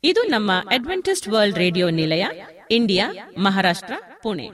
ಇದು ನಮ್ಮ Adventist world radio ನಿಲಯ ಇಂಡಿಯಾ ಮಹಾರಾಷ್ಟ್ರ ಪುಣೆ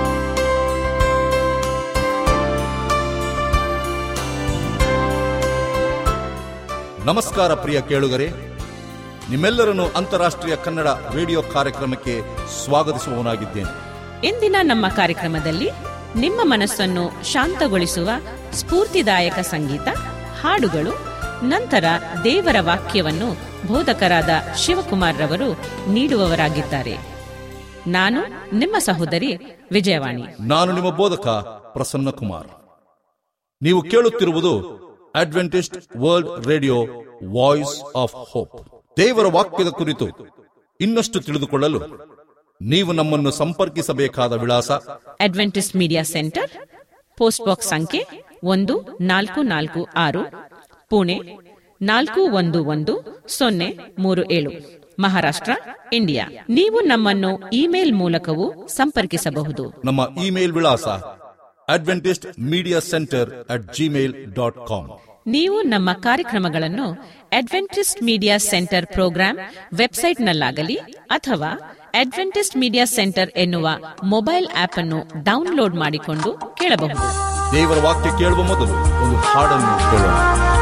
ನಮಸ್ಕಾರ ಪ್ರಿಯ ಕೇಳುಗರೆ ನಿಮ್ಮೆಲ್ಲರನ್ನು ಅಂತಾರಾಷ್ಟ್ರೀಯ ಕನ್ನಡ ರೇಡಿಯೋ ಕಾರ್ಯಕ್ರಮಕ್ಕೆ ಸ್ವಾಗತಿಸುವವನಾಗಿದ್ದೇನೆ ಇಂದಿನ ನಮ್ಮ ಕಾರ್ಯಕ್ರಮದಲ್ಲಿ ನಿಮ್ಮ ಮನಸ್ಸನ್ನು ಶಾಂತಗೊಳಿಸುವ ಸ್ಫೂರ್ತಿದಾಯಕ ಸಂಗೀತ ಹಾಡುಗಳು ನಂತರ ದೇವರ ವಾಕ್ಯವನ್ನು ಬೋಧಕರಾದ ಶಿವಕುಮಾರ್ ರವರು ನೀಡುವವರಾಗಿದ್ದಾರೆ ನಾನು ನಿಮ್ಮ ಸಹೋದರಿ ವಿಜಯವಾಣಿ ನಾನು ನಿಮ್ಮ ಬೋಧಕ ಪ್ರಸನ್ನ ಕುಮಾರ್ ನೀವು ಕೇಳುತ್ತಿರುವುದು Adventist world radio voice of hope ದೇವರ ವಾಕ್ಯದ ಕುರಿತು ಇನ್ನಷ್ಟು ತಿಳಿದುಕೊಳ್ಳಲು ನೀವು ನಮ್ಮನ್ನು ಸಂಪರ್ಕಿಸಬೇಕಾದ ವಿಳಾಸ Adventist media centre post box ಸಂಖ್ಯೆ ಒಂದು ನಾಲ್ಕು ನಾಲ್ಕು ಆರು ಪುಣೆ ನಾಲ್ಕು ಒಂದು ಒಂದು ಸೊನ್ನೆ ಮೂರು ಏಳು ಮಹಾರಾಷ್ಟ್ರ ಇಂಡಿಯಾ ನೀವು ನಮ್ಮನ್ನು ಇಮೇಲ್ ಮೂಲಕವೂ ಸಂಪರ್ಕಿಸಬಹುದು ನಮ್ಮ ಇಮೇಲ್ ವಿಳಾಸ Adventist media centre at Gmail dot com ನೀವು ನಮ್ಮ ಕಾರ್ಯಕ್ರಮಗಳನ್ನು ಅಡ್ವೆಂಟಿಸ್ಟ್ ಮೀಡಿಯಾ ಸೆಂಟರ್ ಪ್ರೋಗ್ರಾಂ ವೆಬ್ಸೈಟ್ನಲ್ಲಾಗಲಿ ಅಥವಾ ಅಡ್ವೆಂಟಿಸ್ಟ್ ಮೀಡಿಯಾ ಸೆಂಟರ್ ಎನ್ನುವ ಮೊಬೈಲ್ ಆಪ್ ಅನ್ನು ಡೌನ್ಲೋಡ್ ಮಾಡಿಕೊಂಡು ಕೇಳಬಹುದು ದೇವರ ವಾಕ್ಯ ಕೇಳುವ ಮೊದಲು ಒಂದು ಹಾಡನ್ನು ಕೇಳೋಣ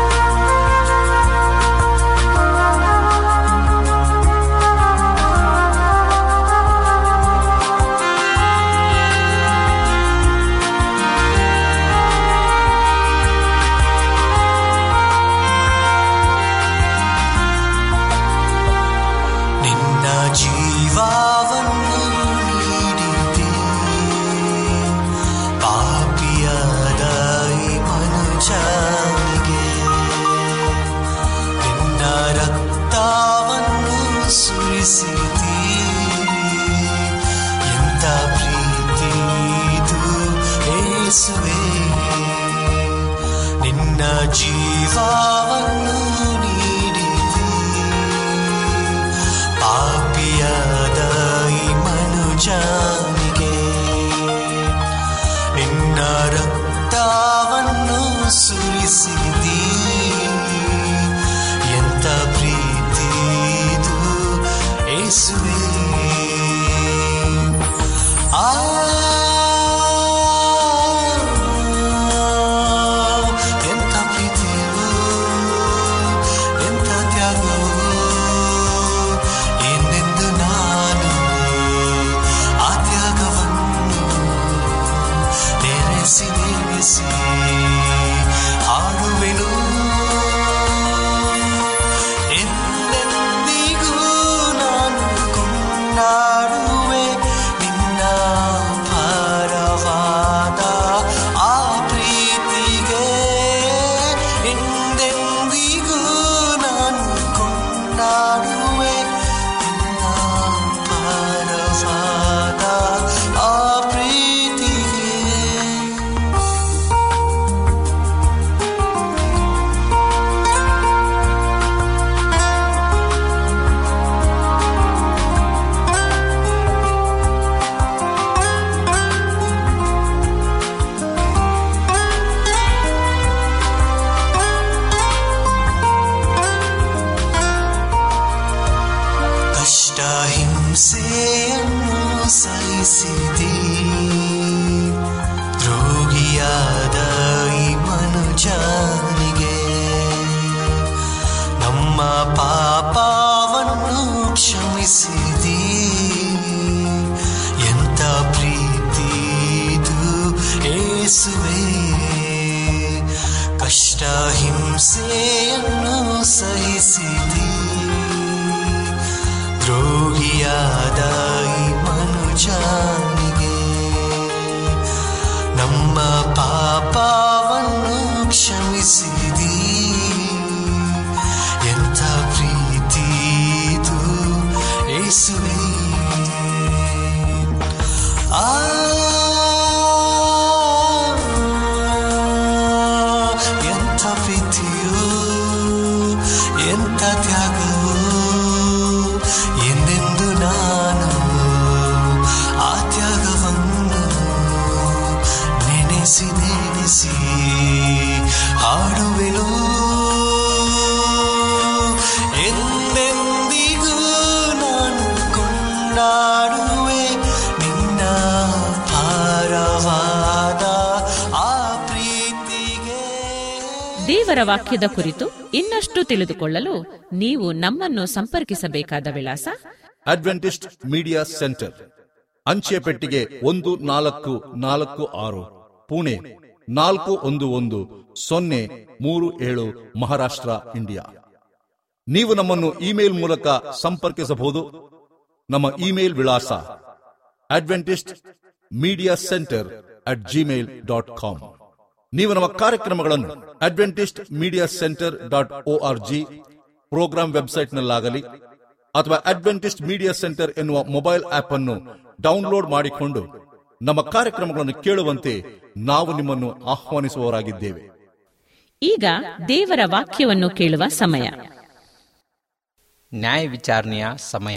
ನಿನ್ನ ಜೀವವನ್ನು ನೀಡಿದೆ ಪಾಪಿಯಾದ ಈ ಮನುಜನಿಗೆ ನಿನ್ನ ರಕ್ತವನ್ನು ಸುರಿಸಿದಿ ಎಂತ ಪ್ರೀತಿ ಇದು ಏಸುವೆ ನಿನ್ನ ಜೀವವನ್ನು ನೀಡಿದೆ ಪಾಪಿಯಾದ ಈ ಮನುಜನಿಗೆ ನಿನ್ನ ರಕ್ತವನ್ನು ಸುರಿಸಿದಿ ಎಂತ ಪ್ರೀತಿ ಇದು ಏಸುವೆ ಆ ಎಂತ ಪ್ರೀತಿಯು ಎಂತ ತ್ಯಾಗವು ಎಂದೆಂದು ನಾನು ಆ ತ್ಯಾಗವನ್ನು ನೆನೆಸಿ ನೆನೆಸಿ ಹಾಡುವೆನು ಎಂದೆಂದಿಗೂ ನಾನು ಕೊಂಡಾಡುವೆ ನಿನ್ನ ಭಾರವಾದ ಆ ಪ್ರೀತಿಗೆ ಎಂದೆಂದಿಗೂ ನಾನು ಕೊಂಡಾಡುವೆ ನಿನ್ನ ಭಾರವಾದ ಆ ಪ್ರೀತಿಗೆ ಕಷ್ಟ ಹಿಂಸೆಯನ್ನು ಸಹಿಸಿದಿ ದ್ರೋಗಿಯಾದ ಈ ಮನುಜನಿಗೆ ನಮ್ಮ ಪಾಪವನ್ನು ಕ್ಷಮಿಸಿದಿ ಎಂತ ಪ್ರೀತಿ ಇದು ಏಸುವೆ ಕಷ್ಟ ಹಿಂಸೆಯನ್ನು ಸಹಿಸಿದಿ ದ್ರೋಗಿಯಾದ ಈ ಮನುಜನಿಗೆ ನಮ್ಮ ಪಾಪವನ್ನು ಕ್ಷಮಿಸಿದಿ ಎಂಥ ಪ್ರೀತಿ ಇದು ಏಸುವೆ ಆ ಎಂಥ ಪ್ರೀತಿಯು ಎಂಥ ತ್ಯಾಗವು ಎಂದೆಂದು ನಾನು ಆ ತ್ಯಾಗವನ್ನು ನೆನೆಸಿ ನೆನೆಸಿ ಹಾಡುವೆನು ಎಂದೆಂದಿಗೂ ದೇವರ ವಾಕ್ಯದ ಕುರಿತು ಇನ್ನಷ್ಟು ತಿಳಿದುಕೊಳ್ಳಲು ನೀವು ನಮ್ಮನ್ನು ಸಂಪರ್ಕಿಸಬೇಕಾದ ವಿಳಾಸ ಅಡ್ವೆಂಟಿಸ್ಟ್ ಮೀಡಿಯಾ ಸೆಂಟರ್ ಅಂಚೆ ಪೆಟ್ಟಿಗೆ ಒಂದು ನಾಲ್ಕು ನಾಲ್ಕು ಆರು ಪುಣೆ ನಾಲ್ಕು ಒಂದು ಒಂದು ಸೊನ್ನೆ ಮೂರು ಏಳು ಮಹಾರಾಷ್ಟ್ರ ಇಂಡಿಯಾ ನೀವು ನಮ್ಮನ್ನು ಇಮೇಲ್ ಮೂಲಕ ಸಂಪರ್ಕಿಸಬಹುದು ನಮ್ಮ ಇಮೇಲ್ ವಿಳಾಸ Adventist media centre at Gmail dot com ನೀವು ನಮ್ಮ ಕಾರ್ಯಕ್ರಮಗಳನ್ನು Adventist media centre dot O R G programme ವೆಬ್ಸೈಟ್ನಲ್ಲಾಗಲಿ ಅಥವಾ ಅಡ್ವೆಂಟಿಸ್ಟ್ ಮೀಡಿಯಾ ಸೆಂಟರ್ ಎನ್ನುವ ಮೊಬೈಲ್ ಆಪ್ ಅನ್ನು ಡೌನ್ಲೋಡ್ ಮಾಡಿಕೊಂಡು ನಮ್ಮ ಕಾರ್ಯಕ್ರಮಗಳನ್ನು ಕೇಳುವಂತೆ ನಾವು ನಿಮ್ಮನ್ನು ಆಹ್ವಾನಿಸುವವರಾಗಿದ್ದೇವೆ ಈಗ ದೇವರ ವಾಕ್ಯವನ್ನು ಕೇಳುವ ಸಮಯ ನ್ಯಾಯ ವಿಚಾರಣೆಯ ಸಮಯ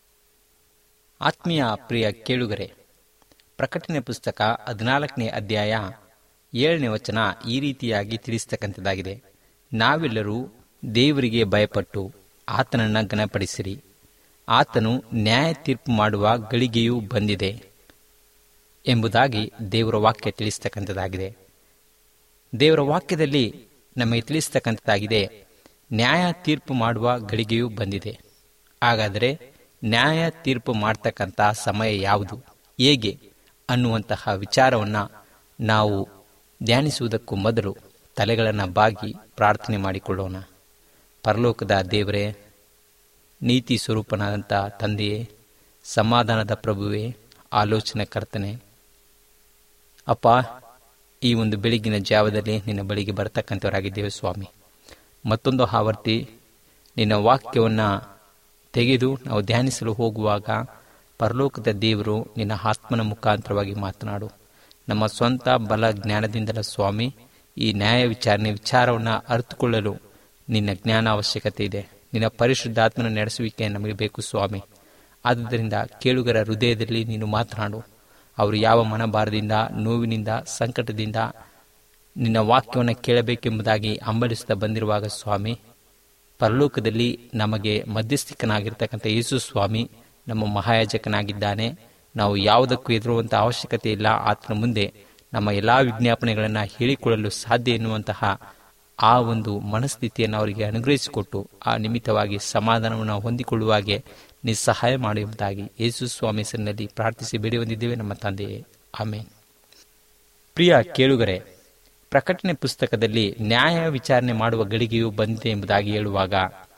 ಆತ್ಮೀಯ ಪ್ರಿಯ ಕೇಳುಗರೆ ಪ್ರಕಟಣೆ ಪುಸ್ತಕ ಹದಿನಾಲ್ಕನೇ ಅಧ್ಯಾಯ ಏಳನೇ ವಚನ ಈ ರೀತಿಯಾಗಿ ತಿಳಿಸ್ತಕ್ಕಂಥದ್ದಾಗಿದೆ ನಾವೆಲ್ಲರೂ ದೇವರಿಗೆ ಭಯಪಟ್ಟು ಆತನನ್ನು ಗಣಪಡಿಸಿರಿ ಆತನು ನ್ಯಾಯ ತೀರ್ಪು ಮಾಡುವ ಗಳಿಗೆಯೂ ಬಂದಿದೆ ಎಂಬುದಾಗಿ ದೇವರ ವಾಕ್ಯ ತಿಳಿಸ್ತಕ್ಕಂಥದ್ದಾಗಿದೆ ದೇವರ ವಾಕ್ಯದಲ್ಲಿ ನಮಗೆ ತಿಳಿಸ್ತಕ್ಕಂಥದ್ದಾಗಿದೆ ನ್ಯಾಯ ತೀರ್ಪು ಮಾಡುವ ಗಳಿಗೆಯೂ ಬಂದಿದೆ ಹಾಗಾದರೆ ನ್ಯಾಯ ತೀರ್ಪು ಮಾಡ್ತಕ್ಕಂಥ ಸಮಯ ಯಾವುದು ಹೇಗೆ ಅನ್ನುವಂತಹ ವಿಚಾರವನ್ನು ನಾವು ಧ್ಯಾನಿಸುವುದಕ್ಕೂ ಮೊದಲು ತಲೆಗಳನ್ನು ಬಾಗಿ ಪ್ರಾರ್ಥನೆ ಮಾಡಿಕೊಳ್ಳೋಣ ಪರಲೋಕದ ದೇವರೇ ನೀತಿ ಸ್ವರೂಪನಾದಂಥ ತಂದೆಯೇ ಸಮಾಧಾನದ ಪ್ರಭುವೇ ಆಲೋಚನೆ ಕರ್ತನೆ ಅಪ್ಪ ಈ ಒಂದು ಬೆಳಗಿನ ಜಾವದಲ್ಲಿ ನಿನ್ನ ಬಳಿಗೆ ಬರ್ತಕ್ಕಂಥವರಾಗಿದ್ದೇವೆ ಸ್ವಾಮಿ ಮತ್ತೊಂದು ಆವರ್ತಿ ನಿನ್ನ ವಾಕ್ಯವನ್ನು ತೆಗೆದು ನಾವು ಧ್ಯಾನಿಸಲು ಹೋಗುವಾಗ ಪರಲೋಕದ ದೇವರು ನಿನ್ನ ಆತ್ಮನ ಮುಖಾಂತರವಾಗಿ ಮಾತನಾಡು ನಮ್ಮ ಸ್ವಂತ ಬಲ ಜ್ಞಾನದಿಂದಲ ಸ್ವಾಮಿ ಈ ನ್ಯಾಯ ವಿಚಾರಣೆ ವಿಚಾರವನ್ನು ಅರಿತುಕೊಳ್ಳಲು ನಿನ್ನ ಜ್ಞಾನ ಅವಶ್ಯಕತೆ ಇದೆ ನಿನ್ನ ಪರಿಶುದ್ಧಾತ್ಮನ ನಡೆಸುವಿಕೆ ನಮಗೆ ಬೇಕು ಸ್ವಾಮಿ ಆದುದರಿಂದ ಕೇಳುಗರ ಹೃದಯದಲ್ಲಿ ನೀನು ಮಾತನಾಡು ಅವರು ಯಾವ ಮನಭಾರದಿಂದ ನೋವಿನಿಂದ ಸಂಕಟದಿಂದ ನಿನ್ನ ವಾಕ್ಯವನ್ನು ಕೇಳಬೇಕೆಂಬುದಾಗಿ ಹಂಬಲಿಸುತ್ತಾ ಬಂದಿರುವಾಗ ಸ್ವಾಮಿ ಪರಲೋಕದಲ್ಲಿ ನಮಗೆ ಮಧ್ಯಸ್ಥಿಕನಾಗಿರ್ತಕ್ಕಂಥ ಯೇಸು ಸ್ವಾಮಿ ನಮ್ಮ ಮಹಾಯಾಜಕನಾಗಿದ್ದಾನೆ ನಾವು ಯಾವುದಕ್ಕೂ ಎದುರುವಂಥ ಅವಶ್ಯಕತೆ ಇಲ್ಲ ಆತನ ಮುಂದೆ ನಮ್ಮ ಎಲ್ಲ ವಿಜ್ಞಾಪನೆಗಳನ್ನು ಹೇಳಿಕೊಳ್ಳಲು ಸಾಧ್ಯ ಎನ್ನುವಂತಹ ಆ ಒಂದು ಮನಸ್ಥಿತಿಯನ್ನು ಅವರಿಗೆ ಅನುಗ್ರಹಿಸಿಕೊಟ್ಟು ಆ ನಿಮಿತ್ತವಾಗಿ ಸಮಾಧಾನವನ್ನು ಹೊಂದಿಕೊಳ್ಳುವ ಹಾಗೆ ನೀ ಸಹಾಯ ಮಾಡುವುದಾಗಿ ಯೇಸು ಸ್ವಾಮಿ ಹೆಸರಿನಲ್ಲಿ ಪ್ರಾರ್ಥಿಸಿ ಬೇಡಿ ಹೊಂದಿದ್ದೇವೆ ನಮ್ಮ ತಂದೆಯೇ ಆಮೇನ್ ಪ್ರಿಯ ಕೇಳುಗರೆ ಪ್ರಕಟಣೆ ಪುಸ್ತಕದಲ್ಲಿ ನ್ಯಾಯ ವಿಚಾರಣೆ ಮಾಡುವ ಗಳಿಗೆಯು ಬಂದಿದೆ ಎಂಬುದಾಗಿ ಹೇಳುವಾಗ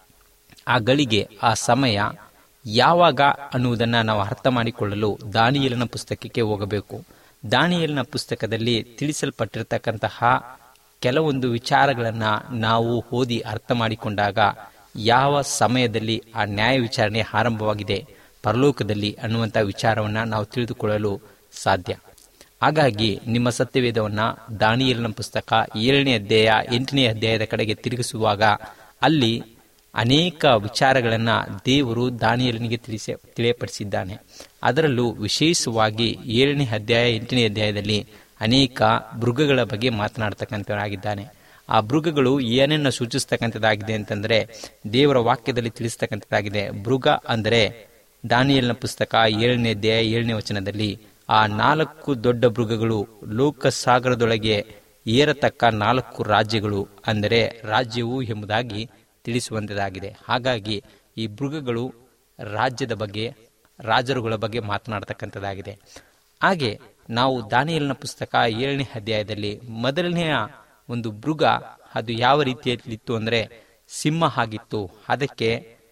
ಆ ಗಳಿಗೆ ಆ ಸಮಯ ಯಾವಾಗ ಅನ್ನುವುದನ್ನು ನಾವು ಅರ್ಥ ಮಾಡಿಕೊಳ್ಳಲು ದಾನಿಯಲನ ಪುಸ್ತಕಕ್ಕೆ ಹೋಗಬೇಕು ದಾನಿಯಲನ ಪುಸ್ತಕದಲ್ಲಿ ತಿಳಿಸಲ್ಪಟ್ಟಿರತಕ್ಕಂತಹ ಕೆಲವೊಂದು ವಿಚಾರಗಳನ್ನು ನಾವು ಓದಿ ಅರ್ಥ ಮಾಡಿಕೊಂಡಾಗ ಯಾವ ಸಮಯದಲ್ಲಿ ಆ ನ್ಯಾಯ ವಿಚಾರಣೆ ಆರಂಭವಾಗಿದೆ ಪರಲೋಕದಲ್ಲಿ ಅನ್ನುವಂಥ ವಿಚಾರವನ್ನು ನಾವು ತಿಳಿದುಕೊಳ್ಳಲು ಸಾಧ್ಯ ಹಾಗಾಗಿ ನಿಮ್ಮ ಸತ್ಯವೇದವನ್ನು ದಾನಿಯಲಿನ ಪುಸ್ತಕ ಏಳನೇ ಅಧ್ಯಾಯ ಎಂಟನೇ ಅಧ್ಯಾಯದ ಕಡೆಗೆ ತಿರುಗಿಸುವಾಗ ಅಲ್ಲಿ ಅನೇಕ ವಿಚಾರಗಳನ್ನು ದೇವರು ದಾನಿಯಲನಿಗೆ ತಿಳಿಸಿ ತಿಳಿಯಪಡಿಸಿದ್ದಾನೆ ಅದರಲ್ಲೂ ವಿಶೇಷವಾಗಿ ಏಳನೇ ಅಧ್ಯಾಯ ಎಂಟನೇ ಅಧ್ಯಾಯದಲ್ಲಿ ಅನೇಕ ಮೃಗಗಳ ಬಗ್ಗೆ ಮಾತನಾಡ್ತಕ್ಕಂಥವರಾಗಿದ್ದಾನೆ ಆ ಮೃಗಗಳು ಏನನ್ನು ಸೂಚಿಸ್ತಕ್ಕಂಥದ್ದಾಗಿದೆ ಅಂತಂದರೆ ದೇವರ ವಾಕ್ಯದಲ್ಲಿ ತಿಳಿಸ್ತಕ್ಕಂಥದ್ದಾಗಿದೆ ಮೃಗ ಅಂದರೆ ದಾನಿಯಲ್ನ ಪುಸ್ತಕ ಏಳನೇ ಅಧ್ಯಾಯ ಏಳನೇ ವಚನದಲ್ಲಿ ಆ ನಾಲ್ಕು ದೊಡ್ಡ ಮೃಗಗಳು ಲೋಕಸಾಗರದೊಳಗೆ ಏರತಕ್ಕ ನಾಲ್ಕು ರಾಜ್ಯಗಳು ಅಂದರೆ ರಾಜ್ಯವು ಎಂಬುದಾಗಿ ತಿಳಿಸುವಂಥದ್ದಾಗಿದೆ ಹಾಗಾಗಿ ಈ ಮೃಗಗಳು ರಾಜ್ಯದ ಬಗ್ಗೆ ರಾಜರುಗಳ ಬಗ್ಗೆ ಮಾತನಾಡ್ತಕ್ಕಂಥದ್ದಾಗಿದೆ ಹಾಗೆ ನಾವು ದಾನಿಯಲ್ನ ಪುಸ್ತಕ ಏಳನೇ ಅಧ್ಯಾಯದಲ್ಲಿ ಮೊದಲನೆಯ ಒಂದು ಮೃಗ ಅದು ಯಾವ ರೀತಿಯಲ್ಲಿತ್ತು ಅಂದರೆ ಸಿಂಹ ಆಗಿತ್ತು ಅದಕ್ಕೆ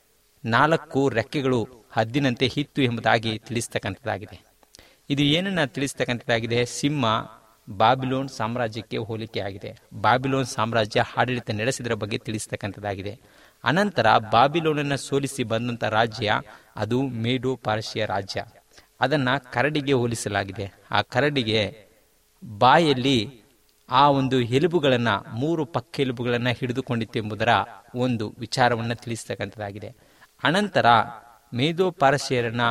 ನಾಲ್ಕು ರೆಕ್ಕೆಗಳು ಹದ್ದಿನಂತೆ ಇತ್ತು ಎಂಬುದಾಗಿ ತಿಳಿಸ್ತಕ್ಕಂಥದ್ದಾಗಿದೆ ಇದು ಏನನ್ನ ತಿಳಿಸ್ತಕ್ಕಂಥದ್ದಾಗಿದೆ ಸಿಂಹ ಬಾಬಿಲೋನ್ ಸಾಮ್ರಾಜ್ಯಕ್ಕೆ ಹೋಲಿಕೆಯಾಗಿದೆ ಬಾಬಿಲೋನ್ ಸಾಮ್ರಾಜ್ಯ ಆಡಳಿತ ನಡೆಸಿದರ ಬಗ್ಗೆ ತಿಳಿಸ್ತಕ್ಕಂಥದ್ದಾಗಿದೆ ಅನಂತರ ಬಾಬಿಲೋನನ್ನು ಸೋಲಿಸಿ ಬಂದಂಥ ರಾಜ್ಯ ಅದು ಮೇಡೋ ಪಾರ್ಶಿಯ ರಾಜ್ಯ ಅದನ್ನ ಕರಡಿಗೆ ಹೋಲಿಸಲಾಗಿದೆ ಆ ಕರಡಿಗೆ ಬಾಯಲ್ಲಿ ಆ ಒಂದು ಎಲುಬುಗಳನ್ನು ಮೂರು ಪಕ್ಕ ಎಲುಬುಗಳನ್ನು ಹಿಡಿದುಕೊಂಡಿತ್ತು ಎಂಬುದರ ಒಂದು ವಿಚಾರವನ್ನು ತಿಳಿಸ್ತಕ್ಕಂಥದ್ದಾಗಿದೆ ಅನಂತರ ಮೇದೋ ಪಾರಸಿಯರನ್ನ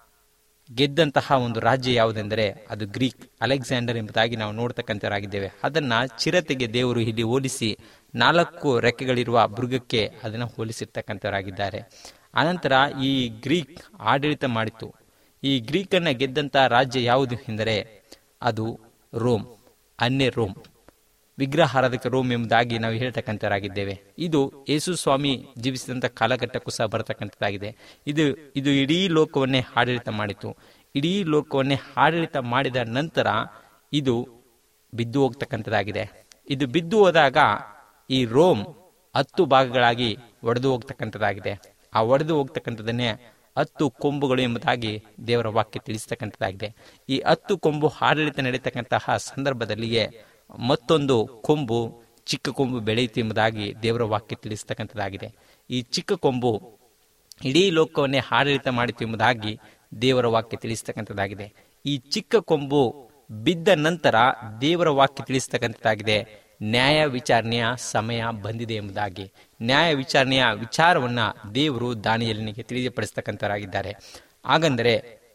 ಗೆದ್ದಂತಹ ಒಂದು ರಾಜ್ಯ ಯಾವುದೆಂದರೆ ಅದು ಗ್ರೀಕ್ ಅಲೆಕ್ಸಾಂಡರ್ ಎಂಬುದಾಗಿ ನಾವು ನೋಡ್ತಕ್ಕಂಥವರಾಗಿದ್ದೇವೆ ಅದನ್ನ ಚಿರತೆಗೆ ದೇವರು ಇಲ್ಲಿ ಹೋಲಿಸಿ ನಾಲ್ಕು ರೆಕ್ಕೆಗಳಿರುವ ಮೃಗಕ್ಕೆ ಅದನ್ನು ಹೋಲಿಸಿರ್ತಕ್ಕಂಥವರಾಗಿದ್ದಾರೆ ಅನಂತರ ಈ ಗ್ರೀಕ್ ಆಡಳಿತ ಮಾಡಿತು ಈ ಗ್ರೀಕನ್ನು ಗೆದ್ದಂಥ ರಾಜ್ಯ ಯಾವುದು ಎಂದರೆ ಅದು ರೋಮ್ ಅನ್ನೆ ರೋಮ್ ವಿಗ್ರಹಾರಾಧಕರು ಎಂಬುದಾಗಿ ನಾವು ಹೇಳ್ತಕ್ಕಂಥವರಾಗಿದ್ದೇವೆ ಇದು ಯೇಸು ಸ್ವಾಮಿ ಜೀವಿಸಿದಂಥ ಕಾಲಘಟ್ಟಕ್ಕೂ ಸಹ ಬರತಕ್ಕಂಥದ್ದಾಗಿದೆ ಇದು ಇದು ಇಡೀ ಲೋಕವನ್ನೇ ಆಡಳಿತ ಮಾಡಿತು ಇಡೀ ಲೋಕವನ್ನೇ ಆಡಳಿತ ಮಾಡಿದ ನಂತರ ಇದು ಬಿದ್ದು ಹೋಗ್ತಕ್ಕಂಥದ್ದಾಗಿದೆ ಇದು ಬಿದ್ದು ಹೋದಾಗ ಈ ರೋಮ್ ಹತ್ತು ಭಾಗಗಳಾಗಿ ಒಡೆದು ಹೋಗ್ತಕ್ಕಂಥದ್ದಾಗಿದೆ ಆ ಒಡೆದು ಹೋಗ್ತಕ್ಕಂಥದ್ದನ್ನೇ ಹತ್ತು ಕೊಂಬುಗಳು ಎಂಬುದಾಗಿ ದೇವರ ವಾಕ್ಯ ತಿಳಿಸ್ತಕ್ಕಂಥದ್ದಾಗಿದೆ ಈ ಹತ್ತು ಕೊಂಬು ಆಡಳಿತ ನಡೀತಕ್ಕಂತಹ ಸಂದರ್ಭದಲ್ಲಿಯೇ ಮತ್ತೊಂದು ಕೊಂಬು ಚಿಕ್ಕ ಕೊಂಬು ಬೆಳೆಯಿತು ಎಂಬುದಾಗಿ ದೇವರ ವಾಕ್ಯ ತಿಳಿಸ್ತಕ್ಕಂಥದ್ದಾಗಿದೆ ಈ ಚಿಕ್ಕ ಕೊಂಬು ಇಡೀ ಲೋಕವನ್ನೇ ಆಡಳಿತ ಮಾಡಿತು ಎಂಬುದಾಗಿ ದೇವರ ವಾಕ್ಯ ತಿಳಿಸ್ತಕ್ಕಂಥದ್ದಾಗಿದೆ ಈ ಚಿಕ್ಕ ಕೊಂಬು ಬಿದ್ದ ನಂತರ ದೇವರ ವಾಕ್ಯ ತಿಳಿಸ್ತಕ್ಕಂಥದ್ದಾಗಿದೆ ನ್ಯಾಯ ವಿಚಾರಣೆಯ ಸಮಯ ಬಂದಿದೆ ಎಂಬುದಾಗಿ ನ್ಯಾಯ ವಿಚಾರಣೆಯ ವಿಚಾರವನ್ನ ದೇವರು ದಾನಿಯಲ್ಲಿನಿಗೆ ತಿಳಿಯಪಡಿಸ್ತಕ್ಕಂಥವರಾಗಿದ್ದಾರೆ ಹಾಗಂದರೆ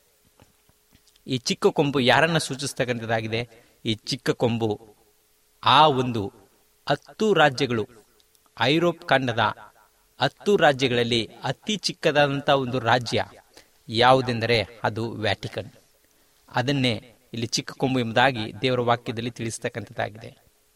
ಈ ಚಿಕ್ಕ ಕೊಂಬು ಯಾರನ್ನ ಸೂಚಿಸ್ತಕ್ಕಂಥದ್ದಾಗಿದೆ ಈ ಚಿಕ್ಕ ಕೊಂಬು ಆ ಒಂದು ಹತ್ತು ರಾಜ್ಯಗಳು ಐರೋಪ್ ಖಂಡದ ಹತ್ತು ರಾಜ್ಯಗಳಲ್ಲಿ ಅತಿ ಚಿಕ್ಕದಾದಂಥ ಒಂದು ರಾಜ್ಯ ಯಾವುದೆಂದರೆ ಅದು ವ್ಯಾಟಿಕನ್ ಅದನ್ನೇ ಇಲ್ಲಿ ಚಿಕ್ಕ ಕೊಂಬು ಎಂಬುದಾಗಿ ದೇವರ ವಾಕ್ಯದಲ್ಲಿ ತಿಳಿಸ್ತಕ್ಕಂಥದ್ದಾಗಿದೆ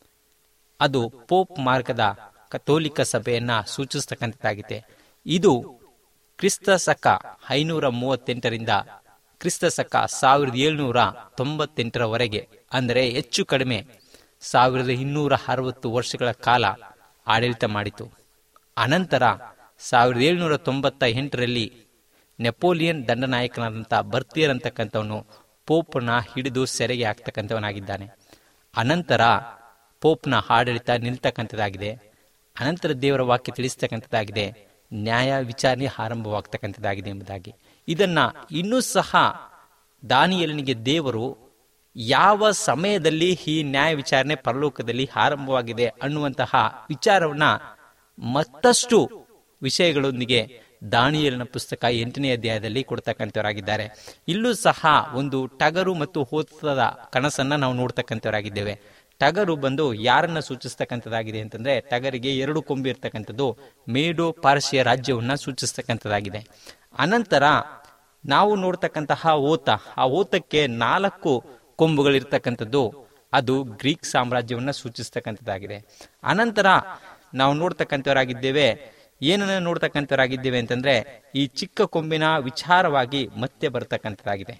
ಅದು ಪೋಪ್ ಮಾರ್ಗದ ಕಥೋಲಿಕ ಸಭೆಯನ್ನ ಸೂಚಿಸ್ತಕ್ಕಂಥದ್ದಾಗಿದೆ ಇದು ಕ್ರಿಸ್ತ ಶಕ ಐನೂರ ಮೂವತ್ತೆಂಟರಿಂದ ಕ್ರಿಸ್ತ ಶಕ ಸಾವಿರದ ಏಳ್ನೂರ ತೊಂಬತ್ತೆಂಟರವರೆಗೆ ಅಂದರೆ ಹೆಚ್ಚು ಕಡಿಮೆ ಸಾವಿರದ ಇನ್ನೂರ ಅರವತ್ತು ವರ್ಷಗಳ ಕಾಲ ಆಡಳಿತ ಮಾಡಿತು ಅನಂತರ ಸಾವಿರದ ಏಳ್ನೂರ ತೊಂಬತ್ತ ಎಂಟರಲ್ಲಿ ನೆಪೋಲಿಯನ್ ದಂಡನಾಯಕನಾದಂಥ ಬರ್ತಿಯರ್ ಅಂತಕ್ಕಂಥವನು ಪೋಪ್ನ ಹಿಡಿದು ಸೆರೆಗೆ ಹಾಕ್ತಕ್ಕಂಥವನಾಗಿದ್ದಾನೆ ಅನಂತರ ಪೋಪ್ನ ಆಡಳಿತ ನಿಲ್ತಕ್ಕಂಥದ್ದಾಗಿದೆ ಅನಂತರ ದೇವರ ವಾಕ್ಯ ತಿಳಿಸ್ತಕ್ಕಂಥದ್ದಾಗಿದೆ ನ್ಯಾಯ ವಿಚಾರಣೆ ಆರಂಭವಾಗ್ತಕ್ಕಂಥದ್ದಾಗಿದೆ ಎಂಬುದಾಗಿ ಇದನ್ನ ಇನ್ನೂ ಸಹ ದಾನಿಯಲನಿಗೆ ದೇವರು ಯಾವ ಸಮಯದಲ್ಲಿ ಈ ನ್ಯಾಯ ವಿಚಾರಣೆ ಪರಲೋಕದಲ್ಲಿ ಆರಂಭವಾಗಿದೆ ಅನ್ನುವಂತಹ ವಿಚಾರವನ್ನ ಮತ್ತಷ್ಟು ವಿಷಯಗಳೊಂದಿಗೆ ದಾನಿಯಲಿನ ಪುಸ್ತಕ ಎಂಟನೇ ಅಧ್ಯಾಯದಲ್ಲಿ ಕೊಡ್ತಕ್ಕಂಥವರಾಗಿದ್ದಾರೆ ಇಲ್ಲೂ ಸಹ ಒಂದು ಟಗರು ಮತ್ತು ಹೋತದ ಕನಸನ್ನ ನಾವು ನೋಡ್ತಕ್ಕಂಥವರಾಗಿದ್ದೇವೆ ಟಗರು ಬಂದು ಯಾರನ್ನ ಸೂಚಿಸ್ತಕ್ಕಂಥದ್ದಾಗಿದೆ ಅಂತಂದ್ರೆ ಟಗರಿಗೆ ಎರಡು ಕೊಂಬು ಇರ್ತಕ್ಕಂಥದ್ದು ಮೇಡೋ ಪಾರ್ಶಿಯ ರಾಜ್ಯವನ್ನ ಸೂಚಿಸ್ತಕ್ಕಂಥದ್ದಾಗಿದೆ ಅನಂತರ ನಾವು ನೋಡ್ತಕ್ಕಂತಹ ಓತ ಆ ಓತಕ್ಕೆ ನಾಲ್ಕು ಕೊಂಬುಗಳಿರ್ತಕ್ಕಂಥದ್ದು ಅದು ಗ್ರೀಕ್ ಸಾಮ್ರಾಜ್ಯವನ್ನ ಸೂಚಿಸ್ತಕ್ಕಂಥದ್ದಾಗಿದೆ ಅನಂತರ ನಾವು ನೋಡ್ತಕ್ಕಂಥವರಾಗಿದ್ದೇವೆ ಏನನ್ನ ನೋಡ್ತಕ್ಕಂಥವರಾಗಿದ್ದೇವೆ ಅಂತಂದ್ರೆ ಈ ಚಿಕ್ಕ ಕೊಂಬಿನ ವಿಚಾರವಾಗಿ ಮತ್ತೆ ಬರ್ತಕ್ಕಂಥದ್ದಾಗಿದೆ